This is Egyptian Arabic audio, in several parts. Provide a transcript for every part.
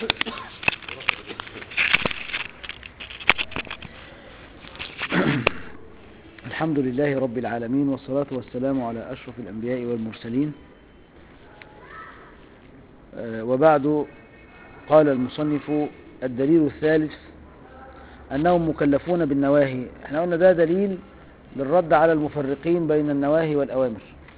الحمد لله رب العالمين والصلاة والسلام على أشرف الأنبياء والمرسلين آه، وبعد قال المصنف الدليل الثالث أنهم مكلفون بالنواهي احنا قلنا ده دليل للرد على المفرقين بين النواهي والأوامر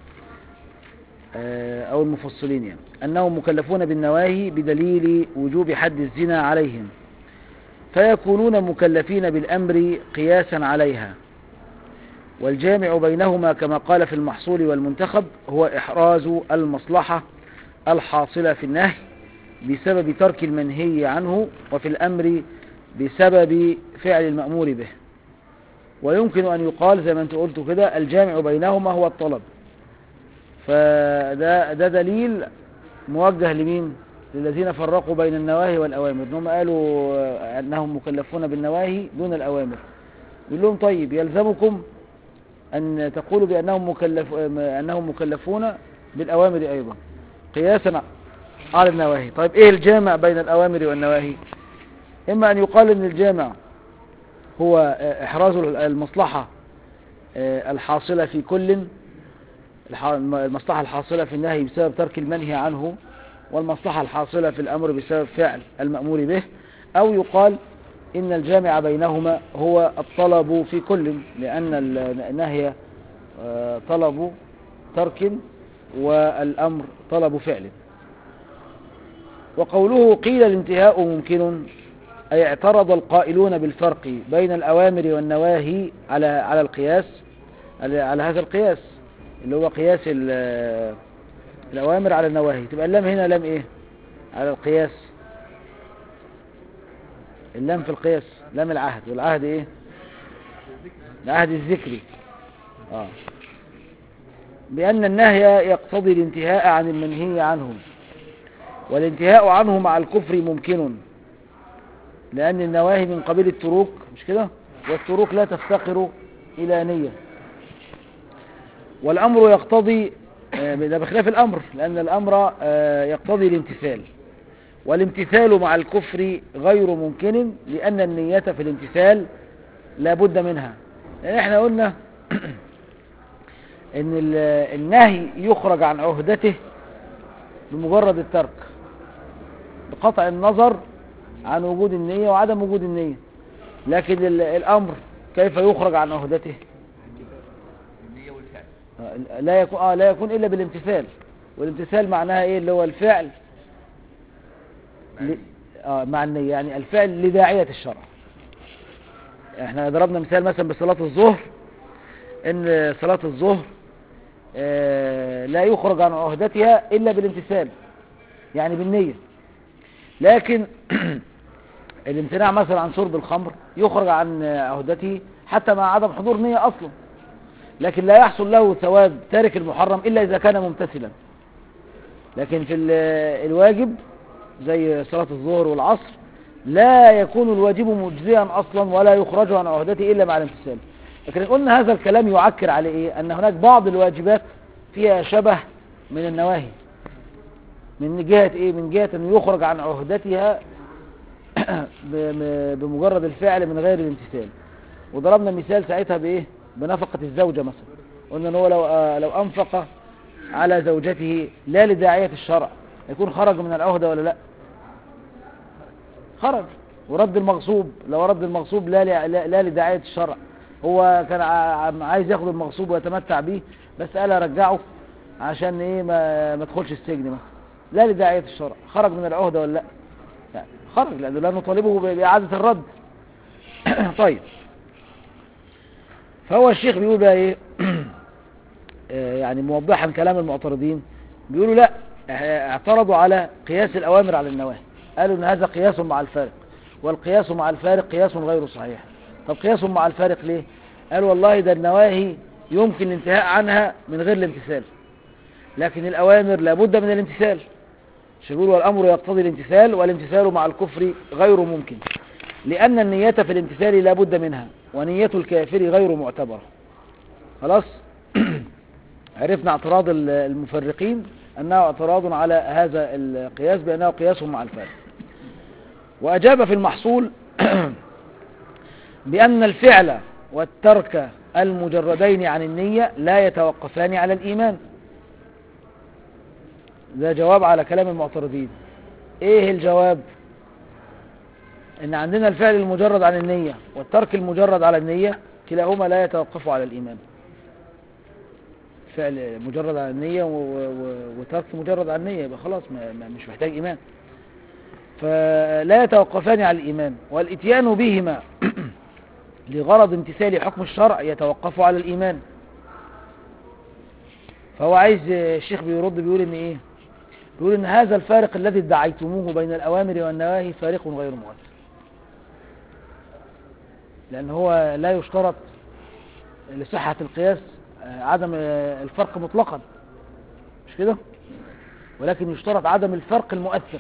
آه، أو المفصلين يعني أنهم مكلفون بالنواهي بدليل وجوب حد الزنا عليهم فيكونون مكلفين بالأمر قياسا عليها والجامع بينهما كما قال في المحصول والمنتخب هو إحراز المصلحة الحاصلة في النهي بسبب ترك المنهي عنه وفي الأمر بسبب فعل المأمور به ويمكن أن يقال زي ما أنت قلت كده الجامع بينهما هو الطلب فده ده دليل موجه لمين للذين فرقوا بين النواهي والأوامر انهم قالوا أنهم مكلفون بالنواهي دون الأوامر يقول لهم طيب يلزمكم أن تقولوا بأنهم مكلف أنهم مكلفون بالأوامر أيضا قياسا على النواهي طيب إيه الجامع بين الأوامر والنواهي إما أن يقال أن الجامع هو إحراز المصلحة الحاصلة في كل المصلحة الحاصلة في النهي بسبب ترك المنهي عنه والمصلحة الحاصلة في الأمر بسبب فعل المأمور به أو يقال إن الجامع بينهما هو الطلب في كل لأن النهي طلب ترك والأمر طلب فعل وقوله قيل الانتهاء ممكن أي اعترض القائلون بالفرق بين الأوامر والنواهي على على القياس على هذا القياس اللي هو قياس الأوامر على النواهي تبقى اللام هنا لام إيه على القياس اللام في القياس لام العهد والعهد إيه العهد الذكري آه. بأن النهي يقتضي الانتهاء عن المنهي عنه والانتهاء عنه مع الكفر ممكن لأن النواهي من قبيل التروك مش كده والتروك لا تفتقر إلى نية والأمر يقتضي ده بخلاف الأمر لأن الأمر يقتضي الامتثال والامتثال مع الكفر غير ممكن لأن النية في الامتثال لا بد منها لأن احنا قلنا ان النهي يخرج عن عهدته بمجرد الترك بقطع النظر عن وجود النية وعدم وجود النية لكن الأمر كيف يخرج عن عهدته النية والفعل لا يكون آه لا يكون إلا بالامتثال والامتثال معناها إيه اللي هو الفعل ل... آه مع النية يعني الفعل لداعية الشرع احنا ضربنا مثال مثلا بصلاة الظهر ان صلاة الظهر آه لا يخرج عن عهدتها إلا بالامتثال يعني بالنية لكن الامتناع مثلا عن شرب الخمر يخرج عن عهدته حتى مع عدم حضور نية أصلا لكن لا يحصل له ثواب تارك المحرم إلا إذا كان ممتثلا لكن في الواجب زي صلاة الظهر والعصر لا يكون الواجب مجزيا أصلا ولا يخرج عن عهدته إلا مع الامتثال لكن قلنا هذا الكلام يعكر على إيه أن هناك بعض الواجبات فيها شبه من النواهي من جهة إيه من جهة أنه يخرج عن عهدتها بمجرد الفعل من غير الامتثال وضربنا مثال ساعتها بإيه بنفقة الزوجة مثلا قلنا أنه لو, لو أنفق على زوجته لا لداعية الشرع يكون خرج من العهدة ولا لا خرج ورد المغصوب لو رد المغصوب لا, لا, لا لداعية الشرع هو كان عايز ياخد المغصوب ويتمتع به بس قال ارجعه عشان ايه ما, ما تدخلش السجن مثلا لا لداعية الشرع خرج من العهدة ولا لا يعني خرج لأنه لا نطالبه بإعادة الرد طيب فهو الشيخ بيقول بقى ايه يعني موضحا كلام المعترضين بيقولوا لا اعترضوا على قياس الأوامر على النواهي قالوا ان هذا قياس مع الفارق والقياس مع الفارق قياس غير صحيح طب قياس مع الفارق ليه قالوا والله ده النواهي يمكن الانتهاء عنها من غير الامتثال لكن الأوامر لابد من الامتثال شغول والأمر يقتضي الامتثال والامتثال مع الكفر غير ممكن لأن النية في الامتثال لابد منها ونية الكافر غير معتبرة خلاص عرفنا اعتراض المفرقين أنه اعتراض على هذا القياس بأنه قياس مع الفارق وأجاب في المحصول بأن الفعل والترك المجردين عن النية لا يتوقفان على الإيمان ده جواب على كلام المعترضين ايه الجواب ان عندنا الفعل المجرد عن النية والترك المجرد على النية كلاهما لا يتوقف على الإيمان فعل مجرد عن النية و- و- وترك مجرد عن النية يبقى خلاص ما ما- مش محتاج إيمان فلا يتوقفان على الإيمان والإتيان بهما لغرض امتثال حكم الشرع يتوقف على الإيمان فهو عايز الشيخ بيرد بيقول ان ايه بيقول ان هذا الفارق الذي ادعيتموه بين الأوامر والنواهي فارق غير مؤثر لأن هو لا يشترط لصحة القياس آه، عدم آه، الفرق مطلقا مش كده ولكن يشترط عدم الفرق المؤثر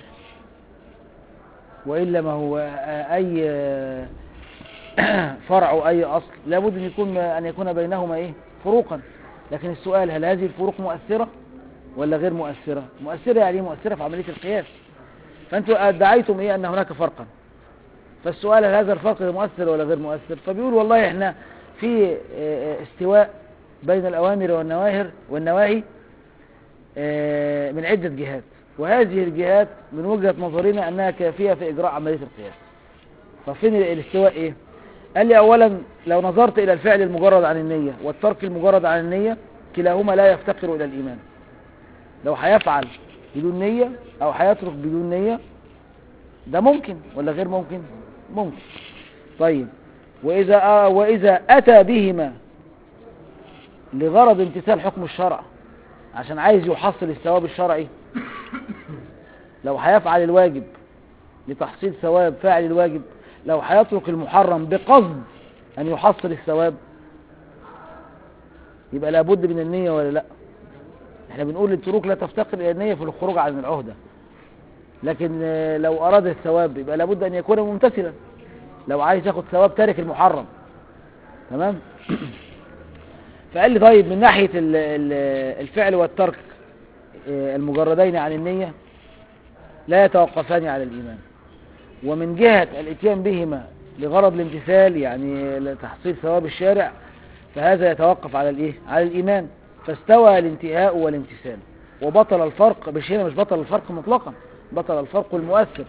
وإلا ما هو آه، أي آه، فرع أو أي أصل لابد أن يكون أن يكون بينهما إيه فروقا لكن السؤال هل هذه الفروق مؤثرة ولا غير مؤثرة مؤثرة يعني إيه؟ مؤثرة في عملية القياس فأنتم ادعيتم إيه أن هناك فرقا فالسؤال هل هذا الفرق مؤثر ولا غير مؤثر فبيقول والله احنا في آه، استواء بين الأوامر والنواهر والنواهي آه، من عدة جهات وهذه الجهات من وجهة نظرنا أنها كافية في إجراء عملية القياس ففين الاستواء إيه قال لي أولا لو نظرت إلى الفعل المجرد عن النية والترك المجرد عن النية كلاهما لا يفتقر إلى الإيمان لو هيفعل بدون نية أو هيترك بدون نية ده ممكن ولا غير ممكن ممكن طيب وإذا, آه وإذا أتى بهما لغرض امتثال حكم الشرع عشان عايز يحصل الثواب الشرعي لو هيفعل الواجب لتحصيل ثواب فاعل الواجب لو هيترك المحرم بقصد أن يحصل الثواب يبقى لابد من النية ولا لا احنا بنقول التروك لا تفتقر إلى النية في الخروج عن العهدة لكن آه، لو أراد الثواب يبقى لابد أن يكون ممتثلا لو عايز ياخد ثواب تارك المحرم تمام فقال لي طيب من ناحية ال- ال- الفعل والترك آه، المجردين عن النية لا يتوقفان على الإيمان ومن جهة الاتيان بهما لغرض الامتثال يعني لتحصيل ثواب الشارع فهذا يتوقف على الايه على الايمان فاستوى الانتهاء والامتثال وبطل الفرق مش هنا مش بطل الفرق مطلقا بطل الفرق المؤثر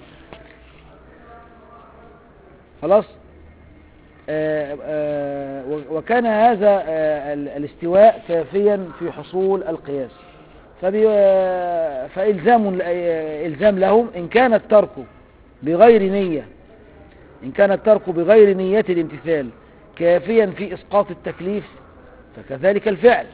خلاص آه، آه، و- وكان هذا آه، ال- الاستواء كافيا في حصول القياس فبي- آه، فإلزام آه، إلزام لهم إن كان الترك بغير نية إن كان الترك بغير نية الامتثال كافيا في إسقاط التكليف فكذلك الفعل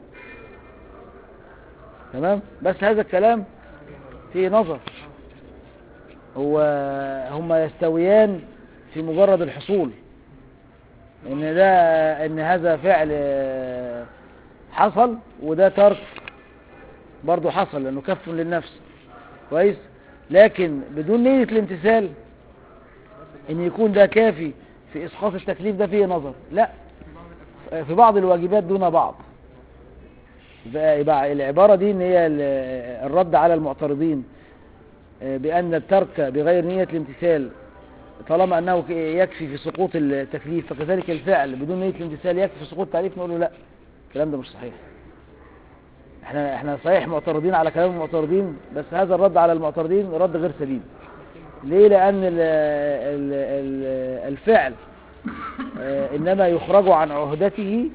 تمام بس هذا الكلام فيه نظر هو هما يستويان في مجرد الحصول ان ده ان هذا فعل آه، حصل وده ترك برضه حصل لانه كف للنفس كويس لكن بدون نية الامتثال ان يكون ده كافي في اسقاط التكليف ده فيه نظر لا في بعض الواجبات دون بعض يبقى يبقى العبارة دي ان هي ال- الرد على المعترضين آه، بأن الترك بغير نية الامتثال طالما أنه ك- يكفي في سقوط التكليف فكذلك الفعل بدون نية الامتثال يكفي في سقوط التعريف نقول له لا الكلام ده مش صحيح احنا احنا صحيح معترضين على كلام المعترضين بس هذا الرد على المعترضين رد غير سليم ليه لأن ال ال ال الفعل آه، إنما يخرج عن عهدته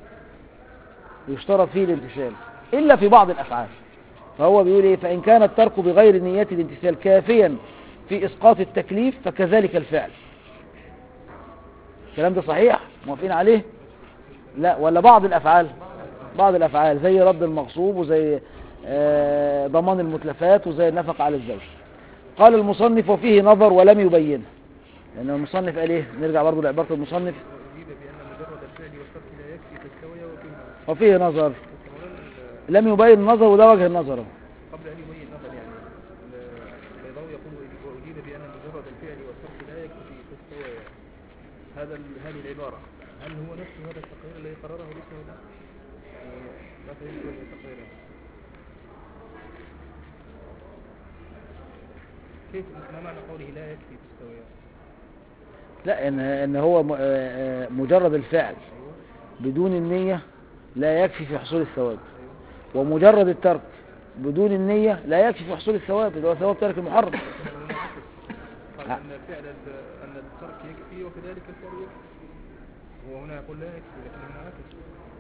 يشترط فيه الامتثال إلا في بعض الأفعال فهو بيقول إيه فإن كان الترك بغير نية الامتثال كافيا في إسقاط التكليف فكذلك الفعل الكلام ده صحيح موافقين عليه لا ولا بعض الأفعال بعض الأفعال زي رد المغصوب وزي آه، ضمان المتلفات وزي النفقة على الزوج قال المصنف وفيه نظر ولم يبينه لأن المصنف قال إيه نرجع برضو لعبارة المصنف أجيب بأن مجرد الفعل والترك لا يكفي تستوي وفيه وفيه نظر بس مولانا ال- لم يبين النظر وده وجه النظر أهو. قبل أن يبين نظر يعني ال- البيضاوي يقول وأجيب بأن مجرد الفعل والترك لا يكفي تستوي هذا ال- هذه العبارة هل هو نفس هذا التقرير الذي قرره الاسم ولا لا فهمت وجه التقرير كيف ما معنى قوله لا يكفي في السويات لا ان ان هو م- آه، آه، مجرد الفعل بدون النية لا يكفي في حصول الثواب ومجرد الترك بدون النية لا يكفي في حصول الثواب اللي هو ثواب ترك المحرم قال آه. ان الفعل ال- ان الترك يكفي وكذلك الفعل يكفي وهنا يقول لا يكفي لكن هنا عكس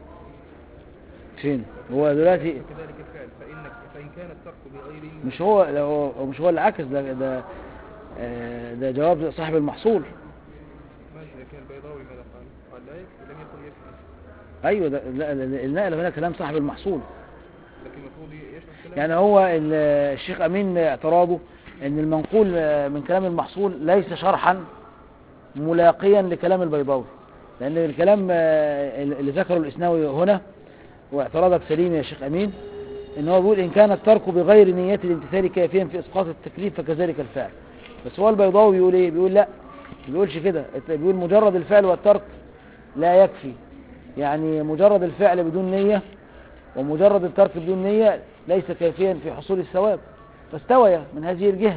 فين هو دلوقتي وكذلك الفعل فإنك فإن كان الترك بغير نية مش هو لا هو هو مش هو اللي عكس ده ده آه، ده جواب صاحب المحصول ماشي لكن البيضاوي ماذا قال؟ قال لا يكفي لم يقل يكفي ايوه ده لا لا- النقل هنا كلام صاحب المحصول لكن المفروض يشرح كلام يعني هو ال- الشيخ امين اعتراضه ان المنقول من كلام المحصول ليس شرحا ملاقيا لكلام البيضاوي لان الكلام آه، اللي ذكره الاسناوي هنا واعتراضك سليم يا شيخ امين ان هو بيقول ان كان الترك بغير نية الامتثال كافيا في اسقاط التكليف فكذلك الفعل بس هو البيضاوي بيقول ايه بيقول لا ما بيقولش كده بيقول مجرد الفعل والترك لا يكفي يعني مجرد الفعل بدون نية ومجرد الترك بدون نية ليس كافيا في حصول الثواب فاستوي من هذه الجهة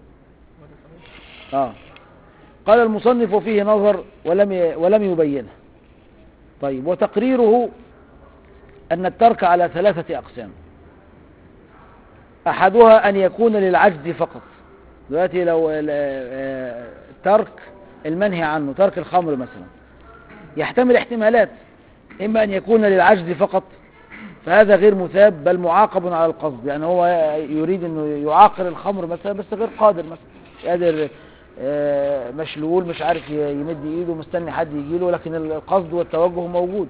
آه. قال المصنف وفيه نظر ولم ي... ولم يبينه طيب وتقريره أن الترك على ثلاثة أقسام أحدها أن يكون للعجز فقط دلوقتي لو ال- آه، ترك المنهي عنه ترك الخمر مثلا يحتمل احتمالات إما أن يكون للعجز فقط فهذا غير مثاب بل معاقب على القصد يعني هو يريد انه يعاقر الخمر مثلا بس غير قادر مثلا مش قادر آه، مشلول مش عارف ي- يمد ايده مستني حد يجيله لكن القصد والتوجه موجود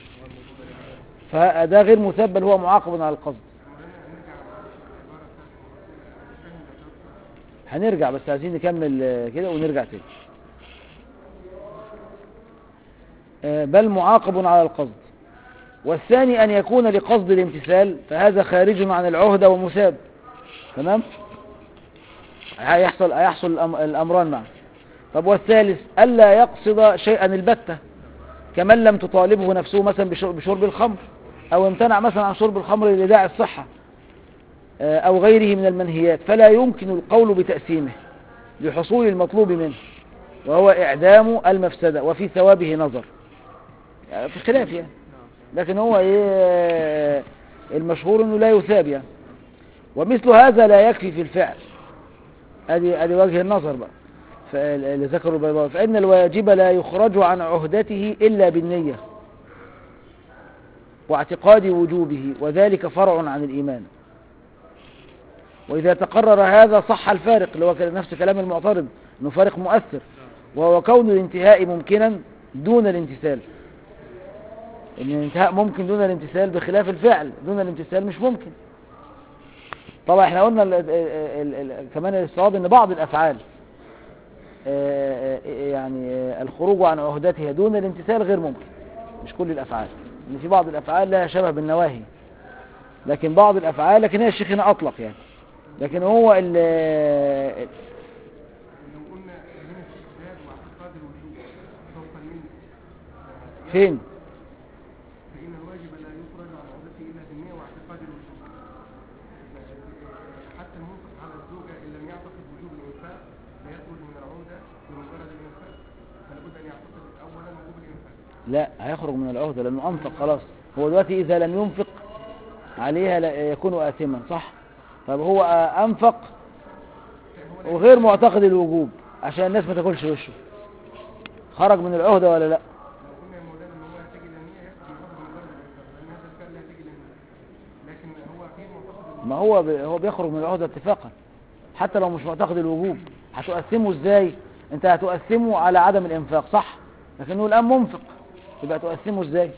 فده غير مثاب بل هو معاقب على القصد هنرجع بس عايزين نكمل آه، كده ونرجع تاني آه، بل معاقب على القصد والثاني أن يكون لقصد الامتثال فهذا خارج عن العهدة ومثاب تمام هيحصل هيحصل الأم- الأمران معا طب والثالث ألا يقصد شيئا البتة كمن لم تطالبه نفسه مثلا بشر- بشرب الخمر أو امتنع مثلا عن شرب الخمر لداعي الصحة آه، أو غيره من المنهيات فلا يمكن القول بتأسيمه لحصول المطلوب منه وهو إعدام المفسدة وفي ثوابه نظر يعني في خلاف يعني لكن هو ايه المشهور انه لا يثاب يعني ومثل هذا لا يكفي في الفعل ادي ادي وجه النظر بقى فال- اللي ذكره البيضاوي فان الواجب لا يخرج عن عهدته الا بالنية واعتقاد وجوبه وذلك فرع عن الايمان واذا تقرر هذا صح الفارق اللي هو كان نفس كلام المعترض انه فارق مؤثر وهو كون الانتهاء ممكنا دون الامتثال ان الانتهاء ممكن دون الامتثال بخلاف الفعل دون الامتثال مش ممكن طبعا احنا قلنا ال ال ال ال كمان الصواب ان بعض الافعال آه، آه، يعني آه، الخروج عن عهدتها دون الامتثال غير ممكن مش كل الافعال ان في بعض الافعال لها شبه بالنواهي لكن بعض الافعال لكن هي الشيخ هنا اطلق يعني لكن هو ال لو قلنا هنا استحباب واعتقاد الوجوب خوفا منه فين فإن الواجب لا يخرج عن عهدته إلا بالنية واعتقاد الوجوب حتى المنفق على الزوجة إن لم يعتقد وجوب الإنفاق لا يخرج من العهدة بمجرد الإنفاق فلا بد أن يعتقد أولا وجوب الإنفاق لا هيخرج من العهدة لأنه أنفق خلاص هو دلوقتي إذا لم ينفق عليها لا يكون آثما صح طب هو آه، أنفق وغير معتقد الوجوب عشان الناس ما تاكلش وشه خرج من العهدة ولا لا لو قلنا يا مولانا إن هو يحتاج إلى النية يكفي يخرج من مجرد الإنفاق لأن هذا الفعل لا يحتاج إلى النية لكن هو غير معتقد ما هو ب... هو بيخرج من العهدة اتفاقا حتى لو مش معتقد الوجوب هتقسمه ازاي انت هتقسمه على عدم الانفاق صح لكنه الان منفق يبقى تقسمه ازاي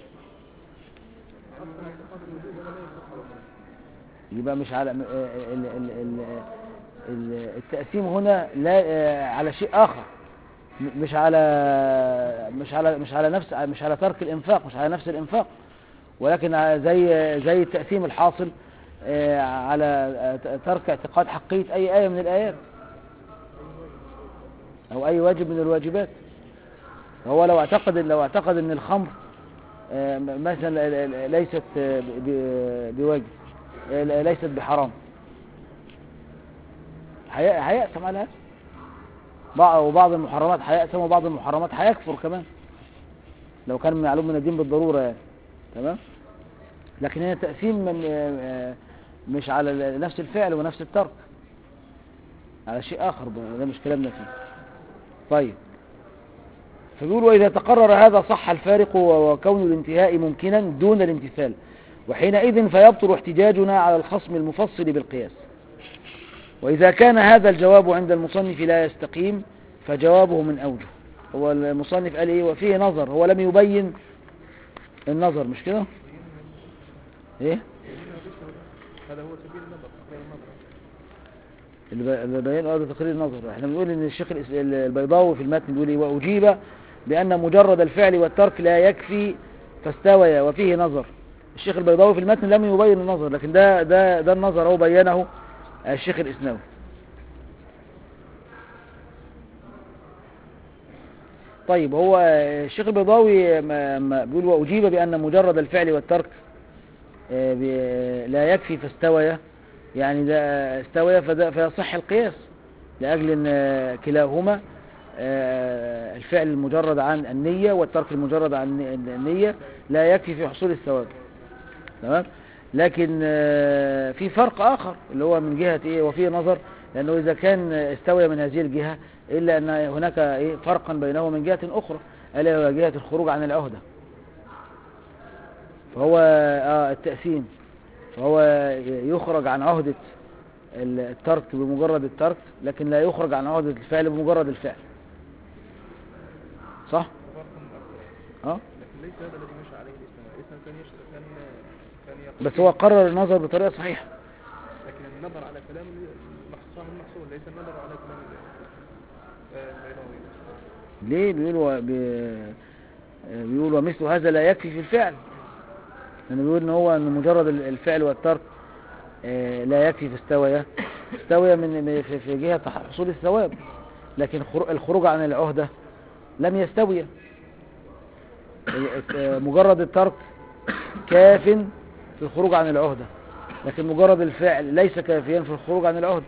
يبقى مش على ال... ال... ال... ال... ال- التقسيم هنا لا آه، على شيء اخر م- مش على مش على مش على نفس مش على ترك الانفاق مش على نفس الانفاق ولكن على زي زي التقسيم الحاصل آه، على آه، ترك اعتقاد حقية أي آية من الآيات أو أي واجب من الواجبات هو لو اعتقد لو اعتقد أن الخمر آه، م- مثلا ل- ل- ليست آه، ب- ب- بواجب آه، ل- ليست بحرام هي- هيأثم على هذا بعض وبعض المحرمات هيأثم وبعض المحرمات هيكفر كمان لو كان معلوم من الدين بالضرورة يعني تمام لكن هنا تأثيم من آه، آه، مش على ال- نفس الفعل ونفس الترك على شيء آخر ب- ده مش كلامنا فيه طيب فبيقول وإذا تقرر هذا صح الفارق و- وكون الانتهاء ممكنا دون الامتثال وحينئذ فيبطل احتجاجنا على الخصم المفصل بالقياس وإذا كان هذا الجواب عند المصنف لا يستقيم فجوابه من أوجه هو المصنف قال إيه وفيه نظر هو لم يبين النظر مش كده إيه هذا هو سبيل النظر تقرير النظر اللي ب- اللي بين اه ده تقرير النظر احنا بنقول ان الشيخ الإس- البيضاوي في المتن بيقول ايه واجيب بان مجرد الفعل والترك لا يكفي فاستوي وفيه نظر الشيخ البيضاوي في المتن لم يبين النظر لكن ده ده ده النظر هو بينه الشيخ الاسناوي طيب هو الشيخ البيضاوي ما- ما بيقول واجيب بان مجرد الفعل والترك آه، بي- لا يكفي فاستوي يعني ده استوي فده فيصح القياس لأجل أن آه، كلاهما آه، الفعل المجرد عن النية والترك المجرد عن النية لا يكفي في حصول الثواب تمام لكن آه، في فرق آخر اللي هو من جهة إيه وفيه نظر لأنه إذا كان استوى من هذه الجهة إلا أن هناك إيه فرقا بينه من جهة أخرى ألا وهي جهة الخروج عن العهدة فهو آه التأثيم فهو يخرج عن عهدة الترك بمجرد الترك لكن لا يخرج عن عهدة الفعل بمجرد الفعل صح؟ فرق أكبر اه لكن ليس هذا الذي مشى عليه الإسلام الإسلام كان يشتغل كان كان يقول بس هو قرر النظر بطريقة صحيحة لكن النظر على كلام المحصول المحصول ليس النظر على كلام آه، البيضاوي ليه بيقولوا بي- بيقولوا ومثل هذا لا يكفي في الفعل لأنه بيقول ان هو ان مجرد الفعل والترك آه، لا يكفي في استوية استوية من من- في- في جهة حصول الثواب لكن خرو- الخروج عن العهدة لم يستوي آه، مجرد الترك كاف في الخروج عن العهدة لكن مجرد الفعل ليس كافيا في الخروج عن العهدة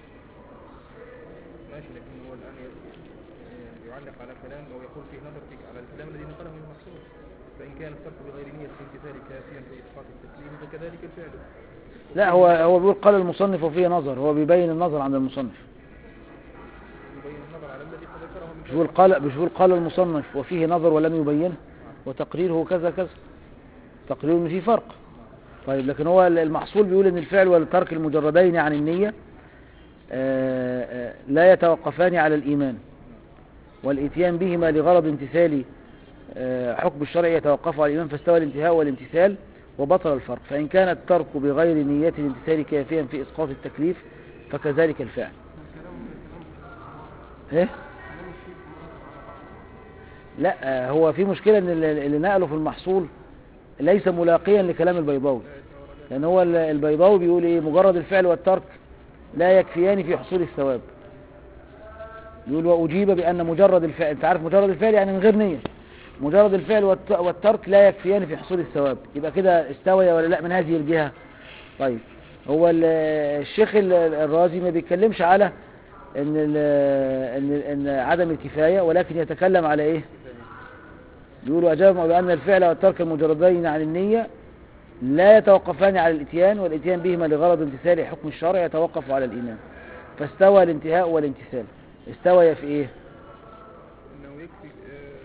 ماشي لكن هو الآن ي- يعلق على كلام أو يقول فيه نظر في على الكلام الذي نقله من المحصول فإن كان الترك بغير نية الامتثال كافيا في إسقاط التسليم فكذلك الفعل لا هو هو بيقول قال المصنف وفيه نظر هو بيبين النظر عند المصنف يبين النظر على الذي قد ذكره من مش بيقول قال مش بيقول قال المصنف وفيه نظر ولم يبينه وتقريره كذا كذا تقرير ان في فرق طيب لكن هو المحصول بيقول ان الفعل والترك المجردين عن النية آه، آه، لا يتوقفان على الإيمان والإتيان بهما لغرض امتثال آه، حكم الشرع يتوقف على الإيمان فاستوى الانتهاء والامتثال وبطل الفرق فإن كان الترك بغير نية الامتثال كافيا في إسقاط التكليف فكذلك الفعل ايه لا آه، هو في مشكلة ان اللي اللي نقله في المحصول ليس ملاقيا لكلام البيضاوي لان هو ال- البيضاوي بيقول ايه مجرد الفعل والترك لا يكفيان في حصول الثواب يقول وأجيب بأن مجرد الفعل انت عارف مجرد الفعل يعني من غير نية مجرد الفعل والت- والترك لا يكفيان في حصول الثواب يبقى كده استوي ولا لا من هذه الجهة طيب هو ال- الشيخ ال- الرازي ما بيتكلمش على ان ال- ان ان عدم الكفاية ولكن يتكلم على ايه يقولوا أجاب بأن الفعل والترك المجردين عن النية لا يتوقفان على الاتيان والاتيان بهما لغرض امتثال حكم الشرع يتوقف على الإيمان فاستوى الانتهاء والامتثال استوى في ايه أنه يكفي آه،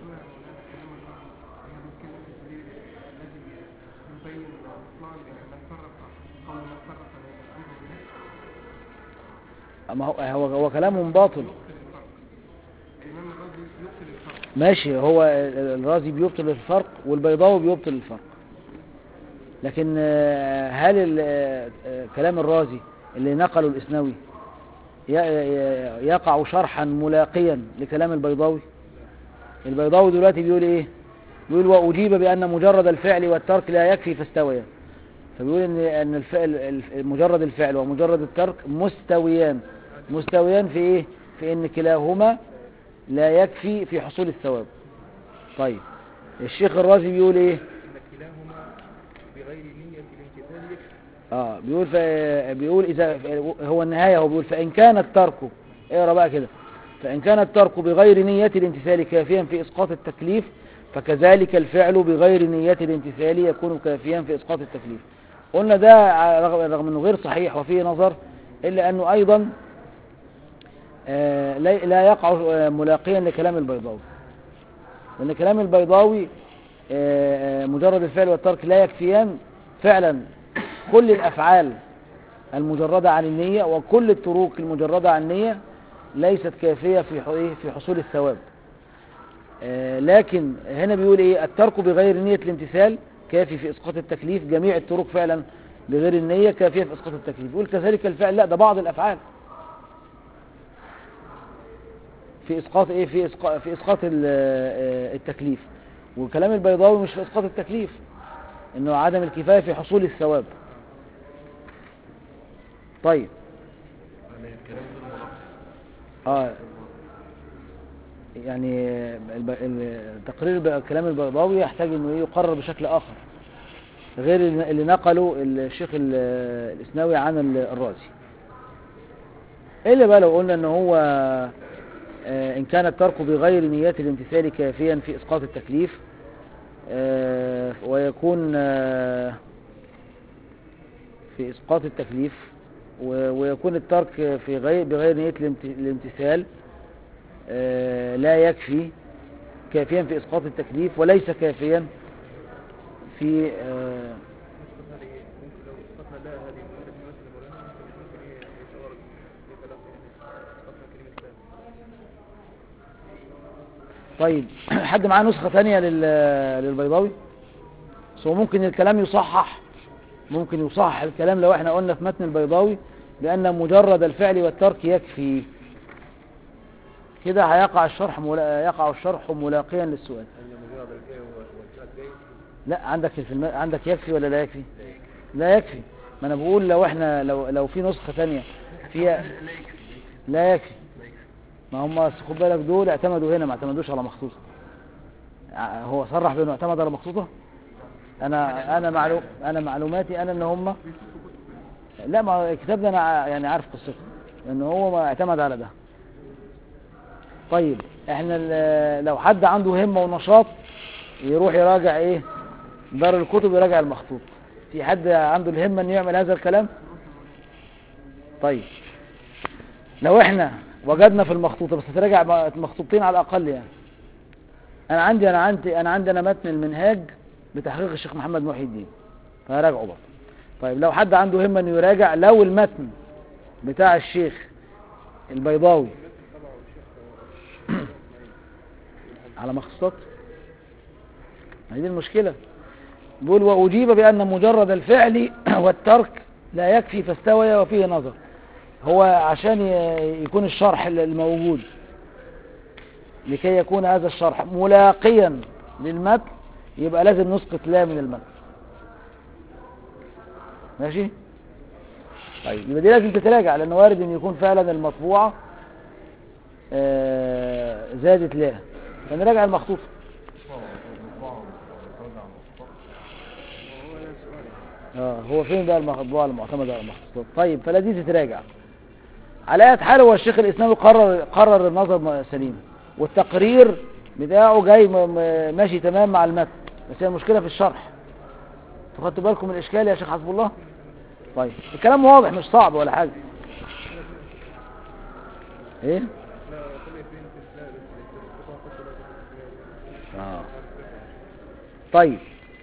الذي يبين اصلا من فرق قول من فرق بين الامر والنهي أما هو, هو, هو كلام باطل الامام الرازي يبطل الفرق ماشي هو الرازي بيبطل الفرق والبيضاوي بيبطل الفرق لكن آه، هل ال- آه، كلام الرازي اللي نقله الإسنوي ي- ي- يقع شرحا ملاقيا لكلام البيضاوي البيضاوي دلوقتي بيقول ايه بيقول وأجيب بأن مجرد الفعل والترك لا يكفي فاستويا فبيقول ان ان الفعل الف- مجرد الفعل ومجرد الترك مستويان مستويان في ايه في ان كلاهما لا يكفي في حصول الثواب طيب الشيخ الرازي بيقول ايه أن كلاهما بغير نية الامتثال يكفي اه بيقول ف... بيقول اذا هو النهايه هو بيقول فان كان الترك اقرا بقى كده فان كان الترك بغير نيه الامتثال كافيا في اسقاط التكليف فكذلك الفعل بغير نيه الامتثال يكون كافيا في اسقاط التكليف قلنا ده ع- رغم رغم انه غير صحيح وفيه نظر الا انه ايضا آه، لا لا يقع آه، ملاقيا لكلام البيضاوي لان كلام البيضاوي آه، آه، مجرد الفعل والترك لا يكفيان فعلا كل الافعال المجردة عن النية وكل التروك المجردة عن النية ليست كافية في ح- إيه؟ في حصول الثواب آه، لكن هنا بيقول ايه الترك بغير نية الامتثال كافي في اسقاط التكليف جميع التروك فعلا بغير النية كافية في اسقاط التكليف يقول كذلك الفعل لا ده بعض الافعال في اسقاط ايه في اسقاط في اسقاط ال- آه، التكليف وكلام البيضاوي مش في اسقاط التكليف انه عدم الكفاية في حصول الثواب طيب يعني الكلام غير ملخص اه يعني الب... ال- تقرير ب- كلام البيضاوي يحتاج انه إيه يقرر بشكل اخر غير اللي اللي نقله الشيخ ال- الاسناوي عن ال- الرازي الا بقى لو قلنا ان هو آه، ان كان الترك بغير نيات الامتثال كافيا في اسقاط التكليف آه، ويكون آه، في اسقاط التكليف و- ويكون الترك في غير بغير نية الامت- الامتثال آه، لا يكفي كافيا في اسقاط التكليف وليس كافيا في آه، نسخة هذه ممكن لو اسقطنا لا هذه ممكن مثل مولانا ممكن ممكن هي يتورد في تلقي يعني اسقطنا كلمة لا طيب حد معاه نسخة تانية لل- للبيضاوي بس هو ممكن الكلام يصحح ممكن يصحح الكلام لو احنا قلنا في متن البيضاوي بأن مجرد الفعل والترك يكفي كده هيقع الشرح ملا... يقع الشرح ملاقيا للسؤال أن مجرد الفعل والترك لا يكفي لا عندك في الم... عندك يكفي ولا لا يكفي لا يكفي ما انا بقول لو احنا لو لو في نسخة تانية فيها لا يكفي لا يكفي لا يكفي ما هم أصل خد بالك دول اعتمدوا هنا ما اعتمدوش على مخطوطة ع- هو صرح بانه اعتمد على مخطوطة انا انا معلوم انا معلوماتي انا ان هم لا ما الكتاب ده انا ع- يعني عارف قصته ان هو ما اعتمد على ده طيب احنا ال- لو حد عنده همة ونشاط يروح يراجع ايه دار الكتب يراجع المخطوط في حد عنده الهمة انه يعمل هذا الكلام طيب لو احنا وجدنا في المخطوطة بس تراجع م- مخطوطتين على الأقل يعني أنا عندي أنا عندي أنا عندي أنا متن المنهاج بتحقيق الشيخ محمد محي الدين فهراجعه برضه طيب لو حد عنده همة إنه يراجع لو المتن بتاع الشيخ البيضاوي على مخطوطات هذه دي المشكلة بيقول وأجيب بأن مجرد الفعل والترك لا يكفي فاستوي وفيه نظر هو عشان ي- يكون الشرح الموجود لكي يكون هذا الشرح ملاقيا للمتن يبقى لازم نسقط لا من المتن ماشي طيب يبقى دي لازم تتراجع لأنه وارد أن يكون فعلا المطبوعة آه، زادت لا فنراجع المخطوطة اه هو فين بقى المطبوعة المعتمدة على المخطوطات طيب فلا دي تتراجع على اية حال هو الشيخ الاسلامي قرر قرر النظر م- سليم والتقرير بتاعه جاي م- م- ماشي تمام مع المتن بس هي المشكلة في الشرح انتوا خدتوا بالكم من الاشكال يا شيخ حسب الله طيب الكلام واضح مش صعب ولا حاجة ايه لا كل يكفين في لا بس القطاع قصة لا اه طيب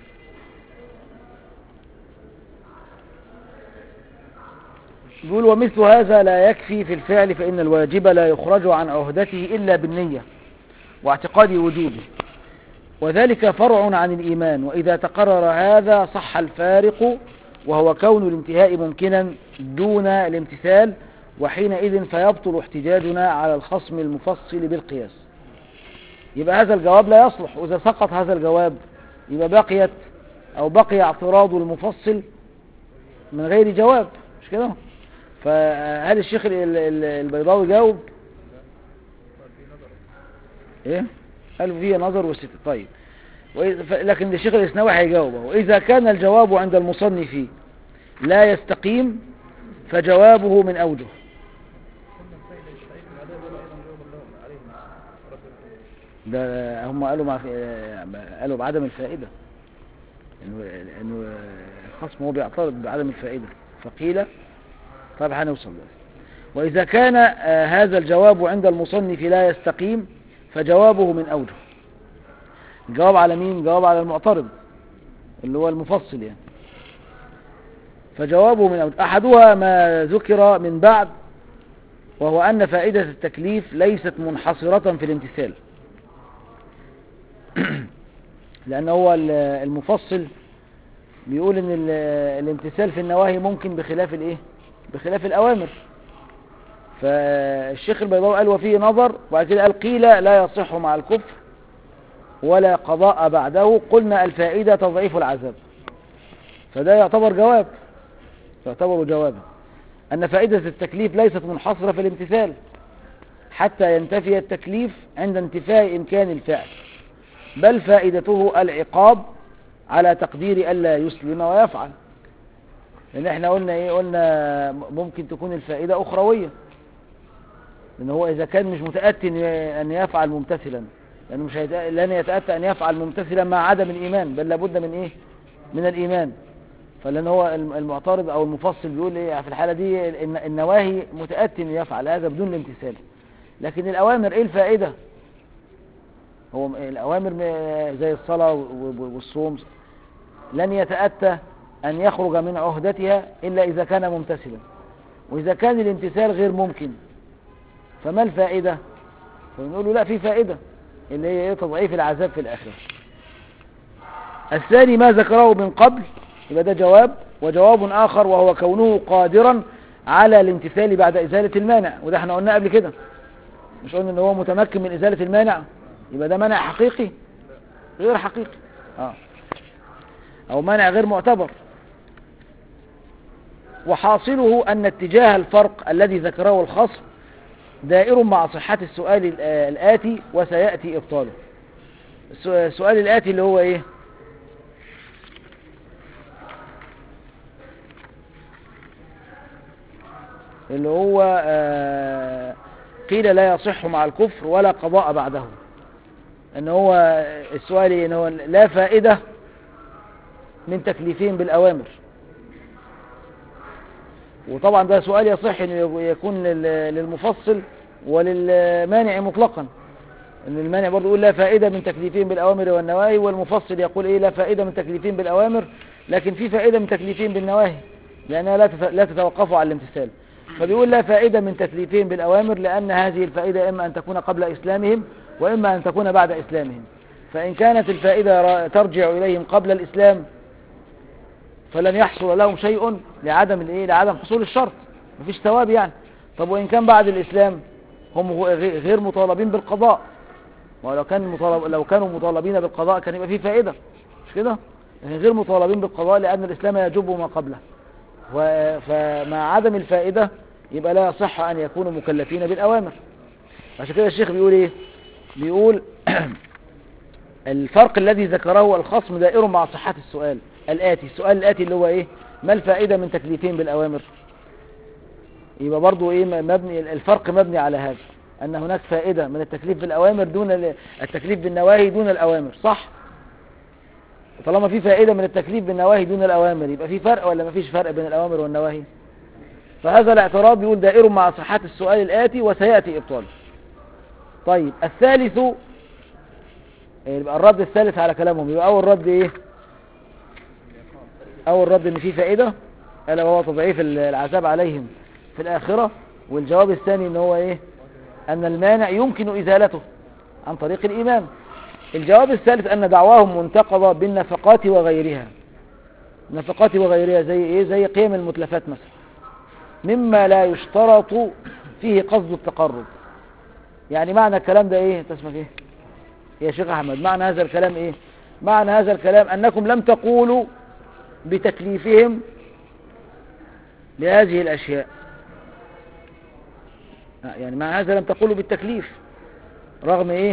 يقول ومثل هذا لا يكفي في الفعل فإن الواجب لا يخرج عن عهدته إلا بالنية واعتقاد وجوبه وذلك فرع عن الإيمان وإذا تقرر هذا صح الفارق وهو كون الانتهاء ممكنا دون الامتثال وحينئذ فيبطل احتجاجنا على الخصم المفصل بالقياس يبقى هذا الجواب لا يصلح وإذا سقط هذا الجواب يبقى بقيت أو بقي اعتراض المفصل من غير جواب مش كده فهل الشيخ ال- ال- البيضاوي جاوب قال في نظر ايه قالوا فيه نظر وست طيب وإذا ف- لكن الشيخ الاسناوي هيجاوب وإذا كان الجواب عند المصنف لا يستقيم فجوابه من أوجه ثم الفائدة يستعيد من العذاب ولا أيضا جوابا لهم عليهم رد الفائدة. ده هم قالوا مع في- قالوا بعدم الفائدة انه انه الخصم هو بيعترض بعدم الفائدة فقيل طيب هنوصل بس وإذا كان آه، هذا الجواب عند المصنف لا يستقيم فجوابه من أوجه الجواب على مين؟ جواب على المعترض اللي هو المفصل يعني فجوابه من أوجه أحدها ما ذكر من بعد وهو أن فائدة التكليف ليست منحصرة في الامتثال لأن هو ال- المفصل بيقول ان ال- الامتثال في النواهي ممكن بخلاف الايه بخلاف الاوامر فالشيخ البيضاوي قال وفيه نظر وبعد كده قال قيل لا يصح مع الكفر ولا قضاء بعده قلنا الفائدة تضعيف العذاب فده يعتبر جواب يعتبر جوابا أن فائدة التكليف ليست منحصرة في الامتثال حتى ينتفي التكليف عند انتفاء إمكان الفعل بل فائدته العقاب على تقدير ألا يسلم ويفعل لأن احنا قلنا ايه قلنا ممكن تكون الفائدة أخروية لأن هو إذا كان مش متأتي إن- أن يفعل ممتثلا لأنه مش هيتأ... لن يتأتى أن يفعل ممتثلا مع عدم الإيمان بل لابد من إيه من الإيمان فلأن هو الم- المعترض أو المفصل بيقول إيه في الحالة دي الن- النواهي متأتي أن يفعل هذا بدون الامتثال لكن الأوامر إيه الفائدة هو م- الأوامر م- زي الصلاة و- و- والصوم لن يتأتى أن يخرج من عهدتها إلا إذا كان ممتثلا وإذا كان الامتثال غير ممكن فما الفائدة فنقول له لا في فائدة اللي هي إيه؟ تضعيف العذاب في الآخرة الثاني ما ذكره من قبل يبقى ده جواب وجواب آخر وهو كونه قادرا على الامتثال بعد إزالة المانع وده احنا قلنا قبل كده مش قلنا ان هو متمكن من إزالة المانع يبقى ده منع حقيقي غير حقيقي اه او منع غير معتبر وحاصله ان اتجاه الفرق الذي ذكره الخصم دائر مع صحة السؤال ال- آه الآتي وسيأتي إبطاله الس- السؤال الآتي اللي هو إيه اللي هو آه، قيل لا يصح مع الكفر ولا قضاء بعده ان هو السؤال إيه؟ ان هو لا فائدة من تكليفهم بالأوامر وطبعا ده سؤال يصح ان يكون لل- للمفصل وللمانع مطلقا ان المانع برضه يقول لا فائدة من تكليفهم بالأوامر والنواهي والمفصل يقول ايه لا فائدة من تكليفهم بالأوامر لكن في فائدة من تكليفهم بالنواهي لأنها لا تت- لا تتوقف على الامتثال فبيقول لا فائدة من تكليفهم بالأوامر لأن هذه الفائدة إما أن تكون قبل إسلامهم وإما أن تكون بعد إسلامهم فإن كانت الفائدة را- ترجع إليهم قبل الإسلام فلن يحصل لهم شيء لعدم الايه لعدم حصول الشرط مفيش ثواب يعني طب وإن كان بعد الإسلام هم غ- غ- غير مطالبين بالقضاء ولو كان مطالب لو كانوا مطالبين بالقضاء كان يبقى فيه فائدة مش كده لكن غير مطالبين بالقضاء لأن الإسلام يجب ما قبله و- فمع عدم الفائدة يبقى لا يصح أن يكونوا مكلفين بالأوامر عشان كده الشيخ بيقول إيه بيقول الفرق الذي ذكره الخصم دائر مع صحة السؤال الآتي السؤال الآتي اللي هو إيه ما الفائدة من تكليفين بالأوامر يبقى برضو إيه مبني الفرق مبني على هذا أن هناك فائدة من التكليف بالأوامر دون ال- التكليف بالنواهي دون الأوامر صح طالما في فائدة من التكليف بالنواهي دون الأوامر يبقى في فرق ولا ما فيش فرق بين الأوامر والنواهي فهذا الاعتراض بيقول دائر مع صحة السؤال الآتي وسيأتي إبطاله طيب الثالث يبقى الرد الثالث على كلامهم يبقى أول رد إيه أول رد إن في فائدة ألا وهو تضعيف ال- العذاب عليهم في الآخرة والجواب الثاني إن هو إيه أن المانع يمكن إزالته عن طريق الإيمان الجواب الثالث أن دعواهم منتقضة بالنفقات وغيرها النفقات وغيرها زي إيه زي قيم المتلفات مثلا مما لا يشترط فيه قصد التقرب يعني معنى الكلام ده إيه أنت اسمك إيه يا شيخ أحمد معنى هذا الكلام إيه معنى هذا الكلام أنكم لم تقولوا بتكليفهم لهذه الأشياء آه، يعني مع هذا لم تقولوا بالتكليف رغم إيه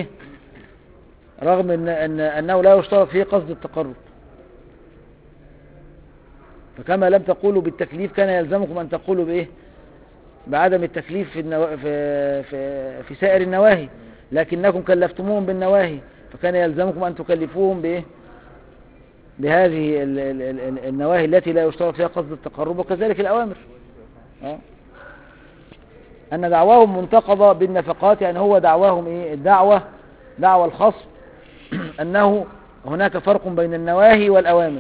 رغم إن أن أنه لا يشترط فيه قصد التقرب فكما لم تقولوا بالتكليف كان يلزمكم أن تقولوا بإيه بعدم التكليف في, النوا... في... في... في سائر النواهي لكنكم كلفتموهم بالنواهي فكان يلزمكم أن تكلفوهم بإيه بهذه ال... ال... ال- النواهي التي لا يشترط فيها قصد التقرب وكذلك الأوامر آه. أن دعواهم منتقضة بالنفقات يعني هو دعواهم إيه الدعوة دعوة الخصم أنه هناك فرق بين النواهي والأوامر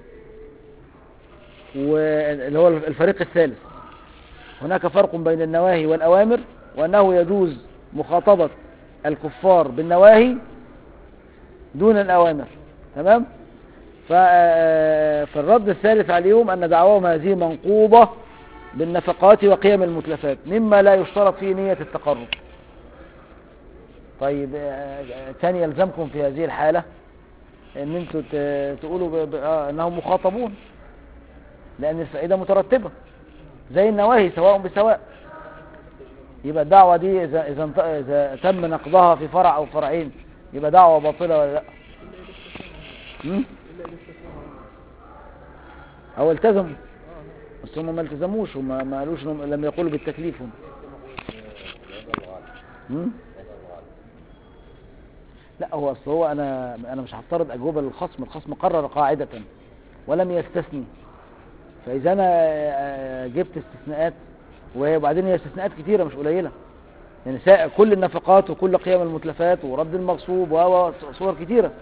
واللي هو الفريق الثالث هناك فرق بين النواهي والأوامر وأنه يجوز مخاطبة الكفار بالنواهي دون الأوامر تمام ف- فالرد الثالث عليهم أن دعواهم هذه منقوضة بالنفقات وقيم المتلفات مما لا يشترط فيه نية التقرب طيب آه، آه، كان يلزمكم في هذه الحالة ان انتوا ت- تقولوا ب... ب... آه انهم مخاطبون لان الفائدة مترتبة زي النواهي سواء بسواء يبقى الدعوة دي اذا اذا, انت... إذا تم نقضها في فرع او فرعين يبقى دعوة باطلة ولا لا م? او التزموا بس هم ما التزموش هم ما قالوش إنهم لم يقولوا بالتكليف هم م? لا هو اصل هو انا انا مش هفترض اجوبه للخصم الخصم قرر قاعده ولم يستثني فاذا انا آه، جبت استثناءات وبعدين هي استثناءات كتيره مش قليله يعني سا- كل النفقات وكل قيم المتلفات ورد المغصوب و و- صور كتيره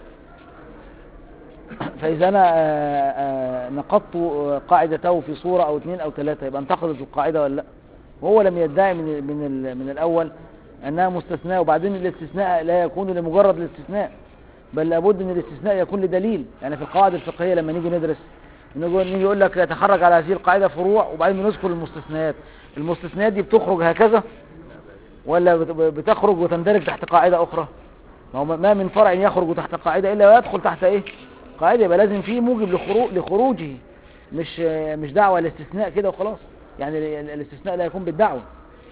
فاذا انا آه، آه، نقضت آه، قاعدته في صوره او اثنين او ثلاثه يبقى انتقضت القاعده ولا لا وهو لم يدعي من من ال- من الاول انها مستثناء وبعدين الاستثناء لا يكون لمجرد الاستثناء بل لابد ان الاستثناء يكون لدليل يعني في القواعد الفقهيه لما نيجي ندرس نيجي نيجي يقول لك يتخرج على هذه القاعده فروع وبعدين نذكر المستثنيات المستثنيات دي بتخرج هكذا ولا بت- بتخرج وتندرج تحت قاعده اخرى ما هو ما من فرع يخرج تحت قاعده الا ويدخل تحت ايه قاعده يبقى لازم في موجب لخروج لخروجه مش مش دعوه الاستثناء كده وخلاص يعني ال- الاستثناء لا يكون بالدعوه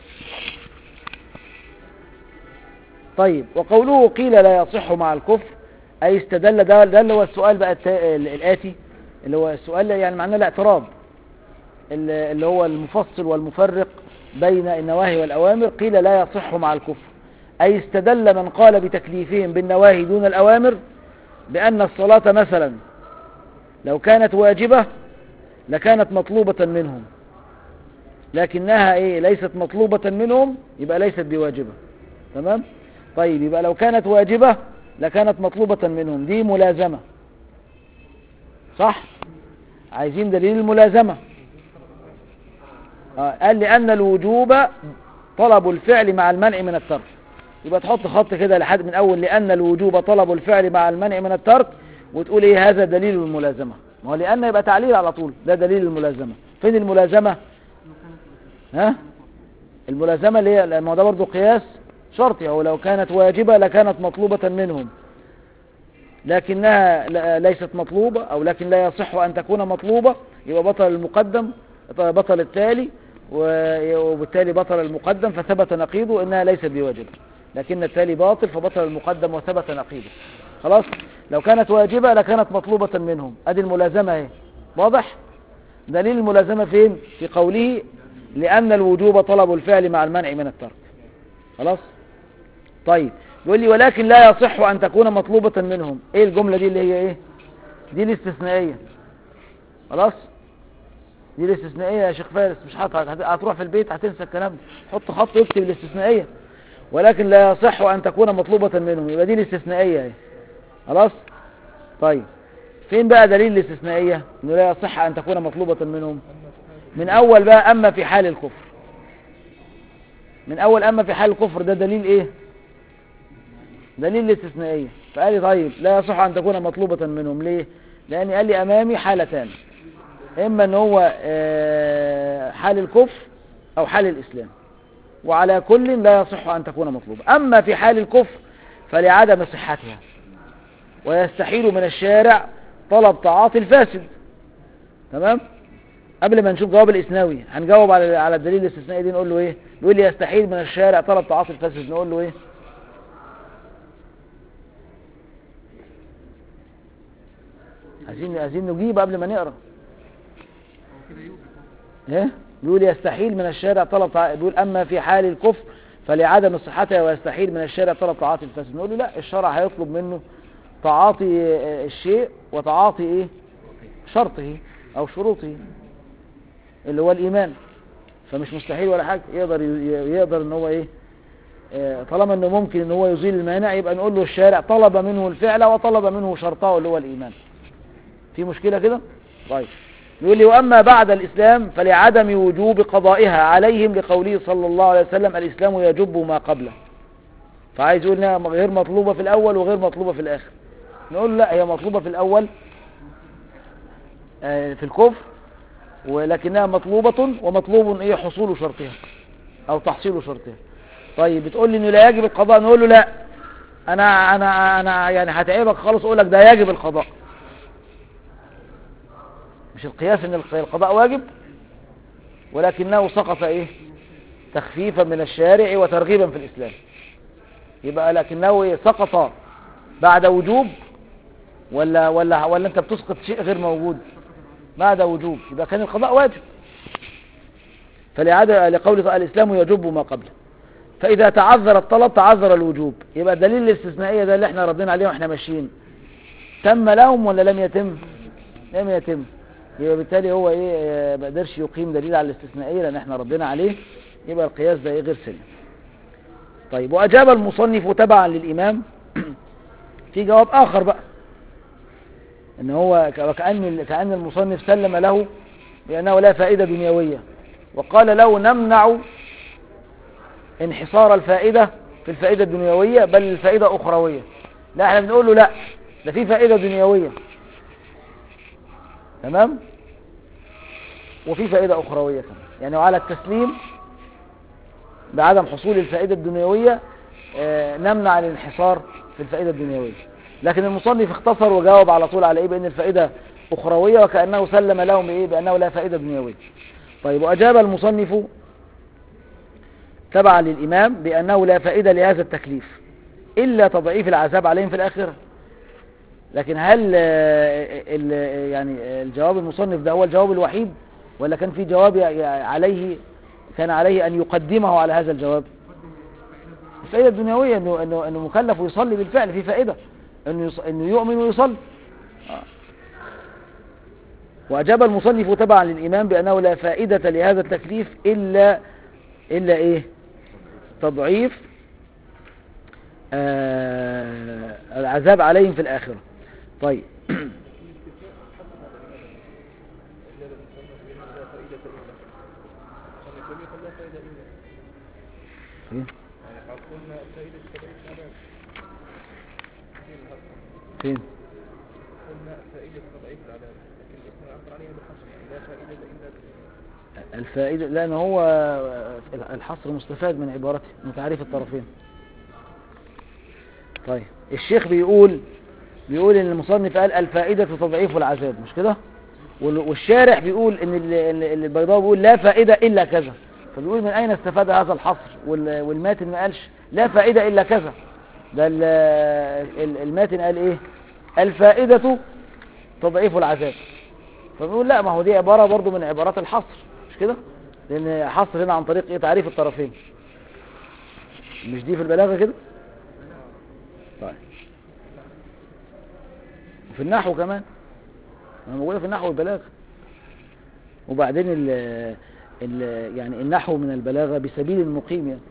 طيب وقوله قيل لا يصح مع الكفر أي استدل ده, ده اللي هو السؤال بقى التا- ال- الآتي اللي هو السؤال يعني معناه الاعتراض ال- اللي هو المفصل والمفرق بين النواهي والأوامر قيل لا يصح مع الكفر أي استدل من قال بتكليفهم بالنواهي دون الأوامر بأن الصلاة مثلا لو كانت واجبة لكانت مطلوبة منهم لكنها ايه ليست مطلوبة منهم يبقى ليست بواجبة تمام طيب يبقى لو كانت واجبة لكانت مطلوبة منهم دي ملازمة صح عايزين دليل الملازمة آه قال لأن الوجوب طلب الفعل مع المنع من الترك يبقى تحط خط كده لحد من أول لأن الوجوب طلب الفعل مع المنع من الترك وتقول ايه هذا دليل الملازمة ما هو لأن يبقى تعليل على طول ده دليل الملازمة فين الملازمة ها الملازمة اللي هي ما هو ده برضه قياس شرطي أو لو كانت واجبة لكانت مطلوبة منهم لكنها ل- ليست مطلوبة أو لكن لا يصح أن تكون مطلوبة يبقى بطل المقدم بطل التالي و- وبالتالي بطل المقدم فثبت نقيضه إنها ليست بواجبة لكن التالي باطل فبطل المقدم وثبت نقيضه خلاص لو كانت واجبة لكانت مطلوبة منهم أدي الملازمة اهي واضح دليل الملازمة فين في قوله لأن الوجوب طلب الفعل مع المنع من الترك خلاص طيب يقول لي ولكن لا يصح أن تكون مطلوبة منهم ايه الجملة دي اللي هي ايه دي الاستثنائية خلاص دي الاستثنائية يا شيخ فارس مش هت- هت- هتروح في البيت هتنسى الكلام ده حط خط واكتب الاستثنائية ولكن لا يصح أن تكون مطلوبة منهم يبقى دي الاستثنائية اهي خلاص طيب فين بقى دليل الاستثنائية انه لا يصح أن تكون مطلوبة منهم من أول بقى أما في حال الكفر من أول أما في حال الكفر ده دليل إيه دليل الاستثنائية فقال لي طيب لا يصح أن تكون مطلوبة منهم ليه لأن قال لي أمامي حالتان إما أن هو آه، حال الكفر أو حال الإسلام وعلى كل لا يصح أن تكون مطلوبة أما في حال الكفر فلعدم صحتها ويستحيل من الشارع طلب تعاطي الفاسد تمام قبل ما نشوف جواب الاسناوي هنجاوب على على الدليل الاستثنائي دي نقول له ايه بيقول لي يستحيل من الشارع طلب تعاطي الفاسد نقول له ايه عايزين عايزين نجيب قبل ما نقرا كده يوجب ايه بيقول يستحيل من الشارع طلب طاعة بيقول اما في حال الكفر فلعدم صحتها ويستحيل من الشارع طلب تعاطي الفاسد نقول له لا الشرع هيطلب منه تعاطي آه، الشيء وتعاطي ايه شرطه او شروطه اللي هو الايمان فمش مستحيل ولا حاجه يقدر ي- يقدر ان هو ايه آه، طالما انه ممكن ان هو يزيل المانع يبقى نقول له الشارع طلب منه الفعل وطلب منه شرطه اللي هو الايمان في مشكله كده طيب يقول لي واما بعد الاسلام فلعدم وجوب قضائها عليهم لقوله صلى الله عليه وسلم الاسلام يجب ما قبله فعايز يقول انها غير مطلوبه في الاول وغير مطلوبه في الاخر نقول له لا هي مطلوبه في الاول آه، في الكفر ولكنها مطلوبة ومطلوب ايه حصول شرطها او تحصيل شرطها طيب بتقول لي انه لا يجب القضاء نقول له لا انا انا انا يعني هتعبك خالص اقول لك ده يجب القضاء مش القياس ان الق- القضاء واجب ولكنه سقط ايه تخفيفا من الشارع وترغيبا في الاسلام يبقى لكنه إيه؟ سقط بعد وجوب ولا ولا ولا انت بتسقط شيء غير موجود بعد وجوب يبقى كان القضاء واجب فلعادة لقول صلى الإسلام يجب ما قبله فإذا تعذر الطلب تعذر الوجوب يبقى الدليل الاستثنائية ده اللي احنا ردينا عليه واحنا ماشيين تم لهم ولا لم يتم لم يتم يبقى بالتالي هو ايه آه، ما قدرش يقيم دليل على الاستثنائية لان احنا ردينا عليه يبقى القياس ده ايه غير سليم طيب وأجاب المصنف تبعا للإمام في جواب آخر بقى ان هو ك- وكأن كأن المصنف سلم له بأنه لا فائدة دنيوية وقال له نمنع انحصار الفائدة في الفائدة الدنيوية بل الفائدة أخروية لا احنا بنقول له لا ده في فائدة دنيوية تمام وفي فائدة أخروية كمان يعني وعلى التسليم بعدم حصول الفائدة الدنيوية آه، نمنع الانحصار في الفائدة الدنيوية لكن المصنف اختصر وجاوب على طول على ايه بان الفائدة اخروية وكأنه سلم لهم ايه بانه لا فائدة دنيوية طيب واجاب المصنف تبعا للامام بانه لا فائدة لهذا التكليف الا تضعيف العذاب عليهم في الاخرة لكن هل آه، ال- يعني الجواب المصنف ده هو الجواب الوحيد ولا كان في جواب ي- عليه كان عليه ان يقدمه على هذا الجواب الفائدة الدنيوية انه انه انه مكلف ويصلي بالفعل في فائدة انه يص... انه يؤمن ويصلي آه. واجاب المصنف تبعا للامام بانه لا فائدة لهذا التكليف الا الا ايه تضعيف آه العذاب عليهم في الاخرة طيب الذي المصنف بأنه لا فائدة إلا المصنف لم يقل لا فائدة إلا فين يعني قد قلنا الفائدة تبعيد العذاب فين الهرب فين قلنا فائدة تضعيف العذاب لكن الاسم يعبر عليها بالحصر يعني لا فائدة إلا بالاسم الفائدة لأن هو الحصر مستفاد من عبارته من تعريف الطرفين طيب الشيخ بيقول بيقول ان المصنف قال الفائدة تضعيف العذاب مش كده وال- والشارح بيقول ان ال- ال- البيضاوي بيقول لا فائدة الا كذا فبيقول من اين استفاد هذا الحصر وال- والماتن ما قالش لا فائدة الا كذا ده ال- ال- الماتن قال ايه الفائدة تضعيف العذاب فبيقول لا ما هو دي عبارة برضو من عبارات الحصر مش كده لان حصر هنا عن طريق ايه تعريف الطرفين مش دي في البلاغة كده طيب وفي النحو كمان انا موجودة في النحو والبلاغة وبعدين ال ال يعني النحو من البلاغة بسبيل المقيم يعني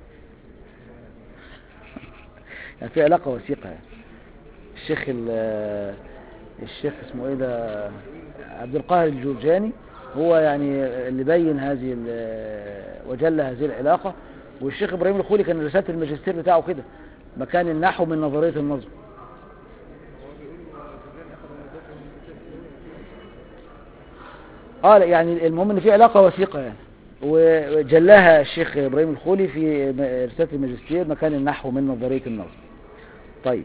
يعني في علاقة وثيقة يعني الشيخ ال- الشيخ اسمه ايه ده عبد القاهر الجرجاني هو يعني اللي بين هذه ال- وجل هذه العلاقة والشيخ ابراهيم الخولي كان رسالة الماجستير بتاعه كده مكان النحو من نظرية النظم اه لا، يعني المهم ان في علاقة وثيقة يعني وجلاها الشيخ ابراهيم الخولي في م- رسالة الماجستير مكان النحو من نظرية النظم طيب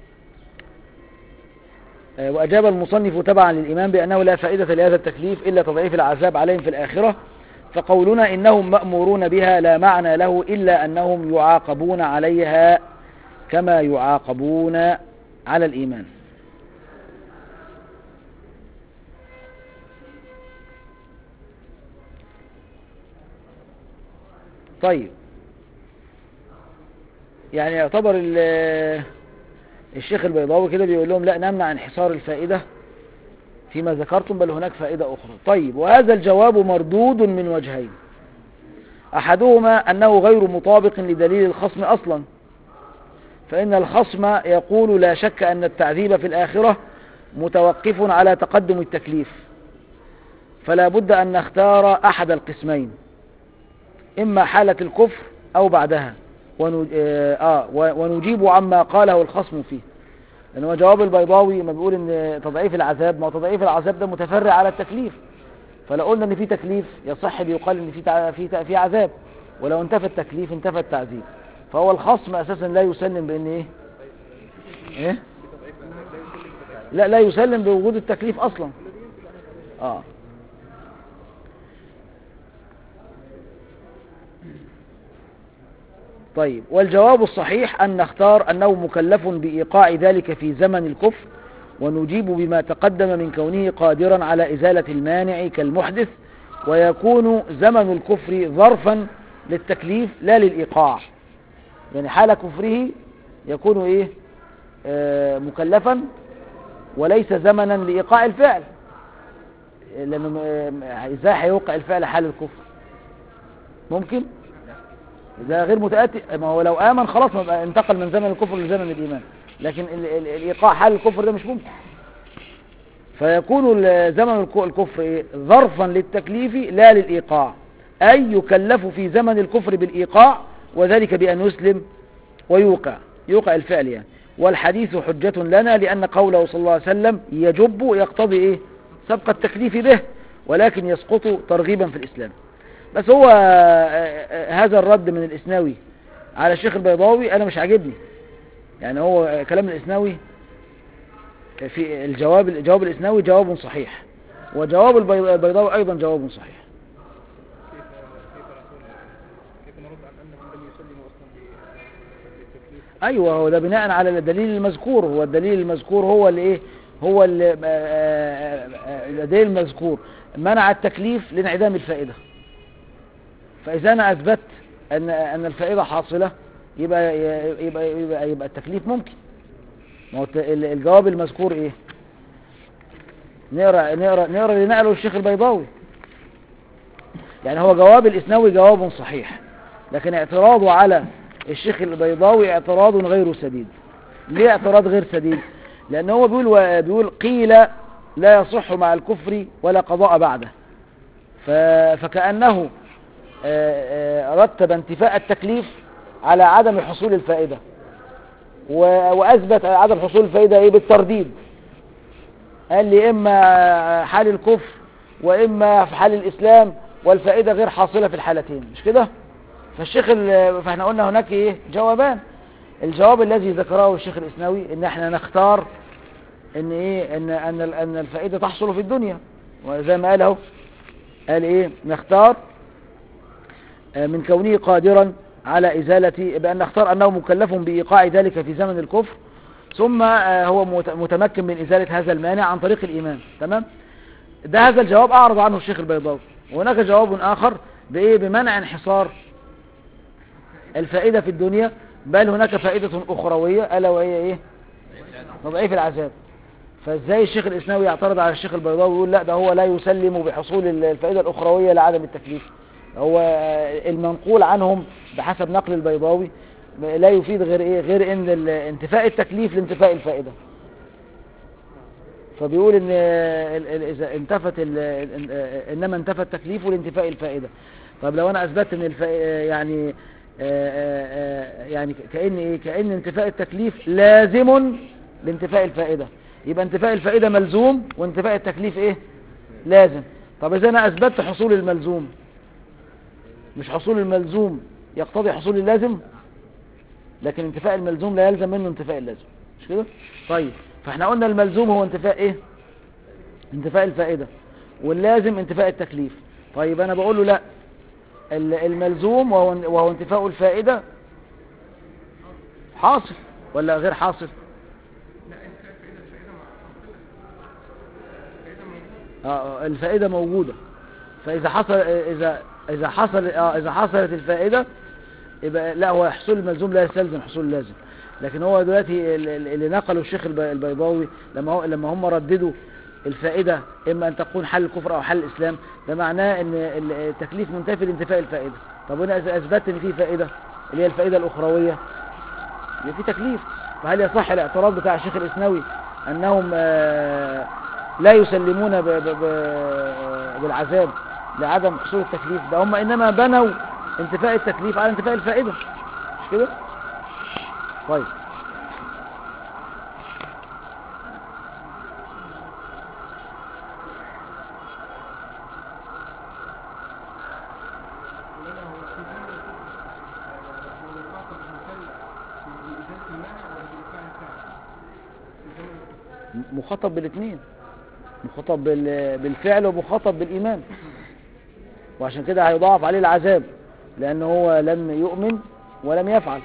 آه، وأجاب المصنف تبعا للإمام بأنه لا فائدة لهذا التكليف إلا تضعيف العذاب عليهم في الآخرة فقولنا إنهم مأمورون بها لا معنى له إلا أنهم يعاقبون عليها كما يعاقبون على الإيمان طيب يعني يعتبر ال- الشيخ البيضاوي كده بيقول لهم لا نمنع انحصار الفائدة فيما ذكرتم بل هناك فائدة أخرى طيب وهذا الجواب مردود من وجهين أحدهما أنه غير مطابق لدليل الخصم أصلا فإن الخصم يقول لا شك أن التعذيب في الآخرة متوقف على تقدم التكليف فلا بد أن نختار أحد القسمين إما حالة الكفر أو بعدها ونج... آه آه، ونجيب عما قاله الخصم فيه لأن هو جواب البيضاوي ما بيقول إن تضعيف العذاب ما هو تضعيف العذاب ده متفرع على التكليف فلو قلنا إن في تكليف يصح بيقال إن في تع... في ت- في عذاب ولو انتفى التكليف انتفى التعذيب فهو الخصم أساسا لا يسلم بإن إيه؟ إيه؟ لا لا يسلم بوجود التكليف أصلا آه طيب والجواب الصحيح أن نختار أنه مكلف بإيقاع ذلك في زمن الكفر ونجيب بما تقدم من كونه قادرا على إزالة المانع كالمحدث ويكون زمن الكفر ظرفا للتكليف لا للإيقاع يعني حال كفره يكون إيه آه مكلفا وليس زمنا لإيقاع الفعل لأنه آه، إزاي هيوقع الفعل حال الكفر ممكن ده غير متأتي ما هو لو آمن خلاص ما بقى انتقل من زمن الكفر لزمن الإيمان لكن ال- ال- الإيقاع حال الكفر ده مش ممكن فيكون ال- زمن الك- الكفر إيه؟ ظرفا للتكليف لا للإيقاع أي يكلف في زمن الكفر بالإيقاع وذلك بأن يسلم ويوقع يوقع الفعل يعني والحديث حجة لنا لأن قوله صلى الله عليه وسلم يجب يقتضي إيه سبق التكليف به ولكن يسقط ترغيبا في الإسلام بس هو آه، آه، هذا الرد من الإسناوي على الشيخ البيضاوي أنا مش عاجبني يعني هو آه، كلام الإسناوي في الجواب الجواب الإسناوي جواب صحيح وجواب البيض- البيضاوي أيضا جواب صحيح كيف كيف نقول كيف نرد عن انهم لم يسلموا اصلا ب- بالتكليف أيوة هو ده بناء على الدليل المذكور هو الدليل المذكور هو اللي إيه هو اللي آه، آه، آه، الدليل المذكور منع التكليف لانعدام الفائدة فإذا أنا أثبت أن أن الفائدة حاصلة يبقى يبقى يبقى, يبقى التكليف ممكن ما هو الت- ال- الجواب المذكور إيه نقرأ نقرأ نقرأ اللي نقله الشيخ البيضاوي يعني هو جواب الإسناوي جواب صحيح لكن اعتراضه على الشيخ البيضاوي اعتراض غير سديد ليه اعتراض غير سديد لأن هو بيقول, و- بيقول قيل لا يصح مع الكفر ولا قضاء بعده ف... فكأنه آه، آه، رتب انتفاء التكليف على عدم حصول الفائدة و... وأثبت عدم حصول الفائدة إيه بالترديد قال لي إما حال الكفر وإما في حال الإسلام والفائدة غير حاصلة في الحالتين مش كده فالشيخ ال... فاحنا قلنا هناك إيه جوابان الجواب الذي ذكره الشيخ الإسناوي إن احنا نختار إن إيه إن أن ال- أن الفائدة تحصل في الدنيا وزي ما قال اهو قال إيه نختار آه، من كونه قادرا على إزالة بأن نختار أنه مكلف بإيقاع ذلك في زمن الكفر ثم آه، هو مت- متمكن من إزالة هذا المانع عن طريق الإيمان تمام ده هذا الجواب أعرض عنه الشيخ البيضاوي وهناك جواب آخر بإيه بمنع انحصار الفائدة في الدنيا بل هناك فائدة أخروية ألا وهي إيه تضعيف العذاب فازاي الشيخ الإسناوي يعترض على الشيخ البيضاوي ويقول لا ده هو لا يسلم بحصول الفائدة الأخروية لعدم التكليف هو آه، المنقول عنهم بحسب نقل البيضاوي لا يفيد غير ايه غير ان ال- انتفاء التكليف لانتفاء الفائدة فبيقول ان ال- ال- اذا انتفت ال- ال- انما انتفى التكليف لانتفاء الفائدة طب لو انا اثبت ان الف... يعني آه، آه، آه، يعني كأن ايه كأن انتفاء التكليف لازم لانتفاء الفائدة يبقى انتفاء الفائدة ملزوم وانتفاء التكليف ايه لازم طب اذا انا اثبتت حصول الملزوم مش حصول الملزوم يقتضي حصول اللازم لكن انتفاء الملزوم لا يلزم منه انتفاء اللازم مش كده طيب فاحنا قلنا الملزوم هو انتفاء ايه انتفاء الفائدة واللازم انتفاء التكليف طيب انا بقول له لا ال- الملزوم وهو, وهو انتفاء الفائدة حاصل ولا غير حاصل آه، الفائدة موجودة فإذا حصل إذا اذا حصل اه اذا حصلت الفائده يبقى لا هو حصول الملزوم لا يستلزم حصول اللازم لكن هو دلوقتي ال- ال- اللي نقله الشيخ الب- البيضاوي لما هو لما هم رددوا الفائده اما ان تكون حل الكفر او حل الاسلام ده معناه ان ال- التكليف منتفي لانتفاء الفائده طب هنا اذا اثبت ان في فائده اللي هي الفائده الاخرويه يبقى في تكليف فهل يصح الاعتراض بتاع الشيخ الاسنوي انهم آه، لا يسلمون ب- ب- ب- بالعذاب لعدم حصول التكليف ده هم انما بنوا انتفاء التكليف على انتفاء الفائده مش كده طيب ولا هو في ذنب هو مخاطب مكلف بإزالة المانع ولا بإدفاع الفاعل؟ في ذنب مخاطب بالاثنين مخاطب بال- بالفعل ومخاطب بالإيمان وعشان كده هيضاعف عليه العذاب لأنه هو لم يؤمن ولم يفعل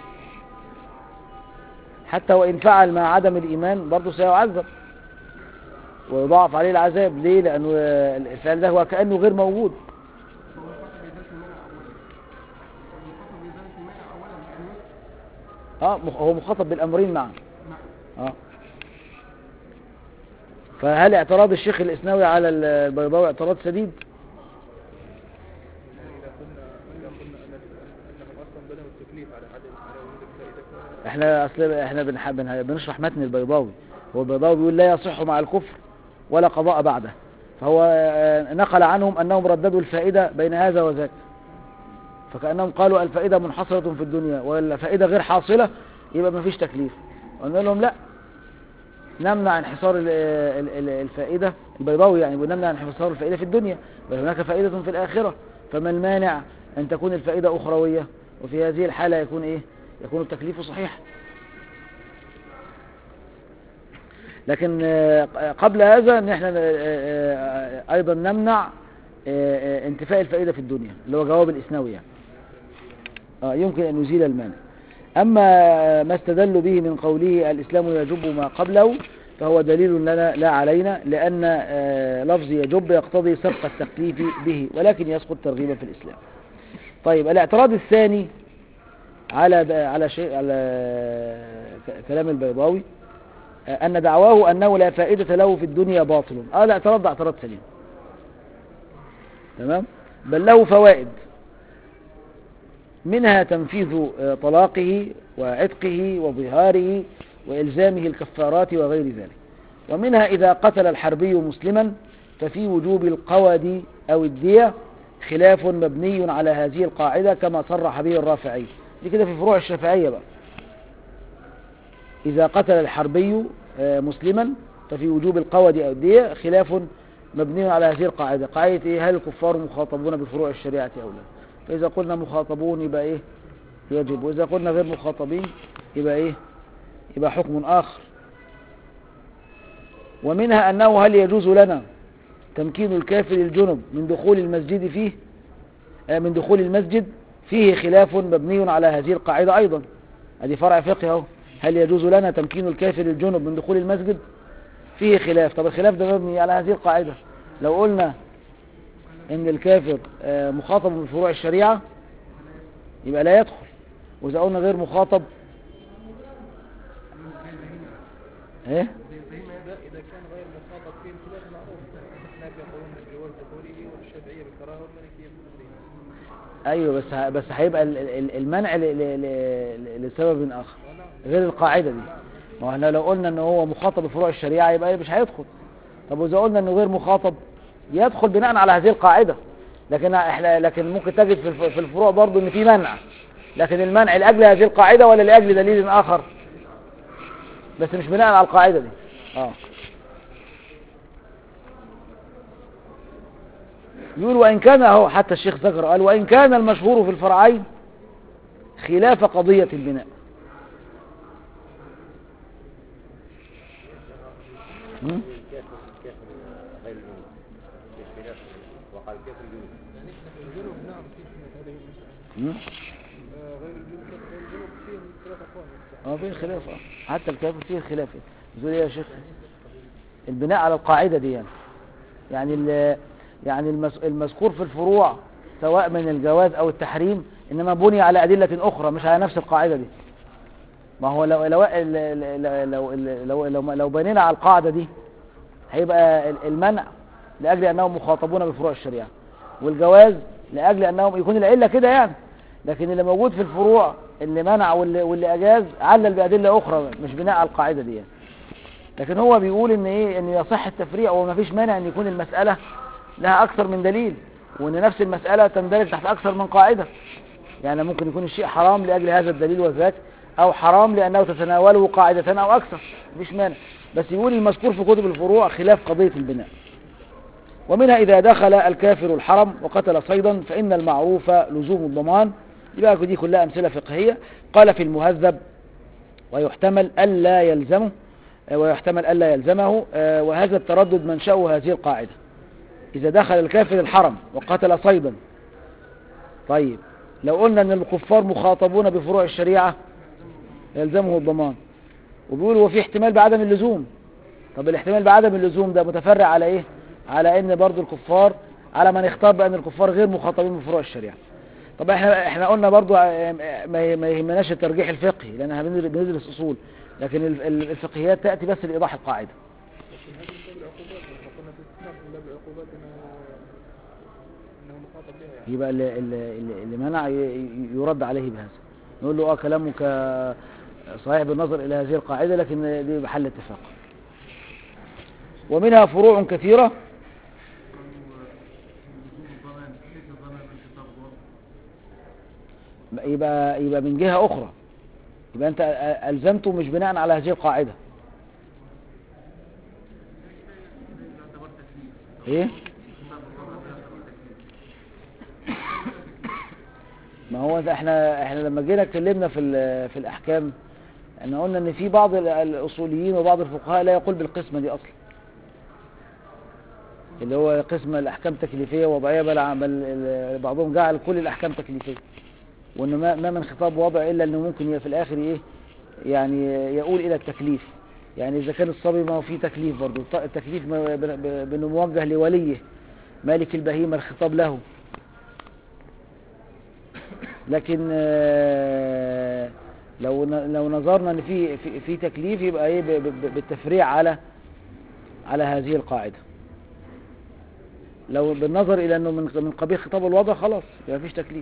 حتى وإن فعل مع عدم الإيمان برضه سيعذب ويضاعف عليه العذاب ليه؟ لأنه الفعل ده هو كأنه غير موجود هو مخاطب بإزالة المانع أولا مخاطب بإزالة المانع أولا لأنه اه مخ- هو مخاطب بالأمرين معا مع اه فهل اعتراض الشيخ الإسناوي على البيضاوي اعتراض سديد؟ إذا قلنا إذا قلنا أن أنهم أصلا بنوا التكليف على عدم على وجود الفائدة فهذا احنا اصل احنا بنح- بنح- بنشرح متن البيضاوي هو البيضاوي بيقول لا يصح مع الكفر ولا قضاء بعده فهو آه، نقل عنهم انهم رددوا الفائده بين هذا وذاك فكانهم قالوا الفائده منحصره في الدنيا والفائده غير حاصله يبقى ما فيش تكليف قلنا لهم لا نمنع انحصار ال- ال- ال- الفائده البيضاوي يعني بنمنع انحصار الفائده في الدنيا بل هناك فائده في الاخره فما المانع ان تكون الفائده اخرويه وفي هذه الحاله يكون ايه يكون التكليف صحيح لكن آه، قبل هذا ان احنا آه، آه، ايضا نمنع آه، آه، انتفاء الفائده في الدنيا اللي هو جواب الاسنوي يعني آه، يمكن ان يزيل المانع اما ما استدل به من قوله الاسلام يجب ما قبله فهو دليل لنا لا علينا لان آه، لفظ يجب يقتضي سبق التكليف به ولكن يسقط ترغيبا في الاسلام طيب الاعتراض الثاني على على شيء على ك- كلام البيضاوي آه، أن دعواه أنه لا فائدة له في الدنيا باطل اه لا اعتراض ده اعتراض سليم تمام بل له فوائد منها تنفيذ آه، طلاقه وعتقه وظهاره وإلزامه الكفارات وغير ذلك ومنها إذا قتل الحربي مسلما ففي وجوب القود أو الدية خلاف مبني على هذه القاعدة كما صرح به الرافعي دي كده في فروع الشافعية بقى إذا قتل الحربي آه، مسلما ففي وجوب القود أو الدية خلاف مبني على هذه القاعدة قاعدة إيه هل الكفار مخاطبون بفروع الشريعة أو لا فإذا قلنا مخاطبون يبقى إيه يجب وإذا قلنا غير مخاطبين يبقى إيه يبقى حكم آخر ومنها أنه هل يجوز لنا تمكين الكافر الجنب من دخول المسجد فيه آه، من دخول المسجد فيه خلاف مبني على هذه القاعدة أيضا هذه فرع فقه اهو هل يجوز لنا تمكين الكافر الجنب من دخول المسجد فيه خلاف طب الخلاف ده مبني على هذه القاعدة لو قلنا ان الكافر آه، مخاطب بفروع الشريعة يبقى لا يدخل واذا قلنا غير مخاطب ايه لا إذا كان غير مخاطب فيه الخلاف معروف الأحناف يقولون بجواز دخوله والشافعية بالكراهة والمالكية بالتحريم ايوه بس ه- بس هيبقى ال- ال- المنع ل- ل- ل- لسبب اخر غير القاعدة دي ما هو احنا لو قلنا ان هو مخاطب بفروع الشريعة يبقى مش هيدخل طب واذا قلنا انه غير مخاطب يدخل بناء على هذه القاعدة لكن احنا لكن ممكن تجد في الف- في الفروع برضو ان في منع لكن المنع لاجل هذه القاعدة ولا لاجل دليل اخر بس مش بناء على القاعدة دي اه يقول وإن كان اهو حتى الشيخ ذكر قال وإن كان المشهور في الفرعين خلاف قضية البناء مم؟ الكافر الكافر غير الجنوب بخلاف وقال الكافر الجنوب يعني احنا في الجنوب نعم في مثل هذه المسألة مم؟ آه، غير الجنوب غير الجنوب فيه ثلاث أقوال اه فيه خلاف اه حتى الكافر فيه خلاف بتقول ايه يا شيخ البناء على القاعدة دي يعني يعني ال- يعني المس- المذكور في الفروع سواء من الجواز او التحريم انما بني على ادله اخرى مش على نفس القاعده دي ما هو لو لو لو لو لو, لو, لو بنينا على القاعده دي هيبقى ال- المنع لاجل انهم مخاطبون بفروع الشريعه والجواز لاجل انهم يكون العله كده يعني لكن اللي موجود في الفروع اللي منع واللي, واللي اجاز علل بادله اخرى مش بناء على القاعده دي يعني. لكن هو بيقول ان ايه ان يصح التفريع وما فيش مانع ان يكون المساله لها اكثر من دليل وان نفس المساله تندرج تحت اكثر من قاعده يعني ممكن يكون الشيء حرام لاجل هذا الدليل وذاك او حرام لانه تتناوله قاعدتان او اكثر مفيش مانع بس يقول المذكور في كتب الفروع خلاف قضيه البناء ومنها إذا دخل الكافر الحرم وقتل صيدا فإن المعروف لزوم الضمان يبقى دي كلها أمثلة فقهية قال في المهذب ويحتمل ألا يلزمه آه، ويحتمل ألا يلزمه آه، وهذا التردد منشأه هذه القاعدة إذا دخل الكافر الحرم وقتل صيدا طيب لو قلنا أن الكفار مخاطبون بفروع الشريعة يلزمه الضمان وبيقول هو في احتمال بعدم اللزوم طب الاحتمال بعدم اللزوم ده متفرع على ايه على ان برضو الكفار على من اختار بان الكفار غير مخاطبين بفروع الشريعه طب احنا احنا قلنا برضو اه، ما ما يهمناش الترجيح الفقهي لان احنا بندر- بندرس اصول لكن ال- ال- الفقهيات تاتي بس لايضاح القاعده لكن هذه من باب العقوبات يعني فقلنا في استثناء من باب العقوبات انه انه مخاطب بها يعني يبقى اللي, اللي, اللي منع ي- ي- يرد عليه بهذا نقول له اه كلامك صحيح بالنظر الى هذه القاعده لكن دي محل اتفاق ومنها فروع كثيره يبقى يبقى من جهة أخرى يبقى أنت ألزمته مش بناء على هذه القاعدة إيه؟ ما هو ده احنا احنا لما جينا اتكلمنا في ال- في الأحكام احنا قلنا إن في بعض ال- الأصوليين وبعض الفقهاء لا يقول بالقسمة دي أصلا اللي هو قسم الأحكام تكليفية وضعية بل ع- بل ال- بعضهم جعل كل الأحكام تكليفية وان ما ما من خطاب وضع الا انه ممكن ي- في الاخر ايه يعني يقول الى التكليف يعني اذا كان الصبي ما هو فيه تكليف برضه الت- التكليف ما- ب- ب- بانه موجه لوليه مالك البهيمه الخطاب له لكن آه، لو ن- لو نظرنا ان في في, في تكليف يبقى ايه ب- ب- بالتفريع على على هذه القاعده لو بالنظر الى انه من من قبيل خطاب الوضع خلاص يبقى مفيش تكليف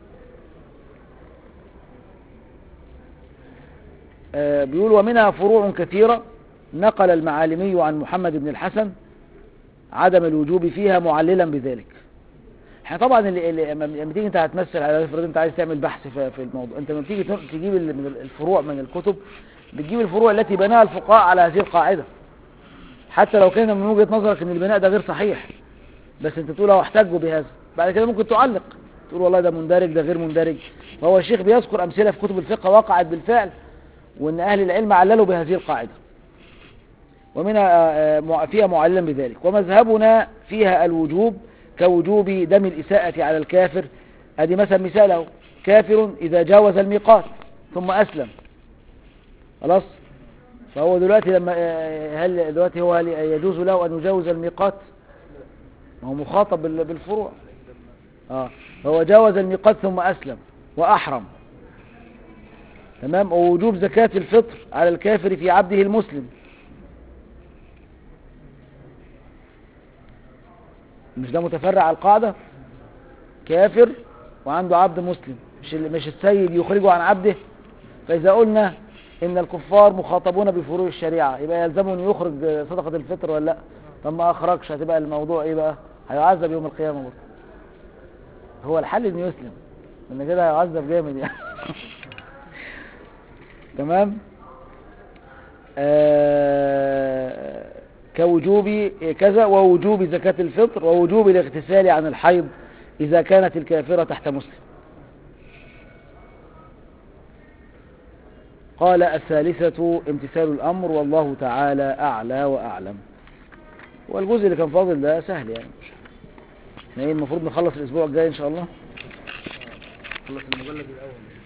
آه، بيقول ومنها فروع كثيرة نقل المعالمي عن محمد بن الحسن عدم الوجوب فيها معللا بذلك احنا طبعا اللي اللي- لما لما تيجي انت هتمثل على افرض انت عايز تعمل بحث في في الموضوع انت لما تيجي تن- تجيب ال- من الفروع من الكتب بتجيب الفروع التي بناها الفقهاء على هذه القاعدة حتى لو كان من وجهة نظرك ان البناء ده غير صحيح بس انت تقول هو احتجوا بهذا بعد كده ممكن تعلق تقول والله ده مندرج ده غير مندرج فهو الشيخ بيذكر امثله في كتب الفقه وقعت بالفعل وان اهل العلم عللوا بهذه القاعده ومنها آه، مع- فيها معللا بذلك ومذهبنا فيها الوجوب كوجوب دم الإساءة على الكافر ادي مثلا مثاله كافر إذا جاوز الميقات ثم أسلم خلاص فهو دلوقتي لما آه، هل دلوقتي هو هل يجوز له أن يجاوز الميقات ما هو مخاطب بال- بالفروع اه هو جاوز الميقات ثم أسلم وأحرم تمام ووجوب زكاة الفطر على الكافر في عبده المسلم مش ده متفرع على القاعدة كافر وعنده عبد مسلم مش ال- مش السيد يخرجه عن عبده فإذا قلنا إن الكفار مخاطبون بفروع الشريعة يبقى يلزمه أن يخرج صدقة الفطر ولا لا طب ما أخرجش هتبقى الموضوع إيه بقى هيعذب يوم القيامة برضه هو الحل إنه يسلم إن كده هيعذب جامد يعني تمام آه كوجوب كذا ووجوب زكاة الفطر ووجوب الاغتسال عن الحيض إذا كانت الكافرة تحت مسلم قال الثالثة امتثال الأمر والله تعالى أعلى وأعلم والجزء اللي كان فاضل ده سهل يعني احنا ايه المفروض نخلص الأسبوع الجاي إن شاء الله خلص المجلد الاول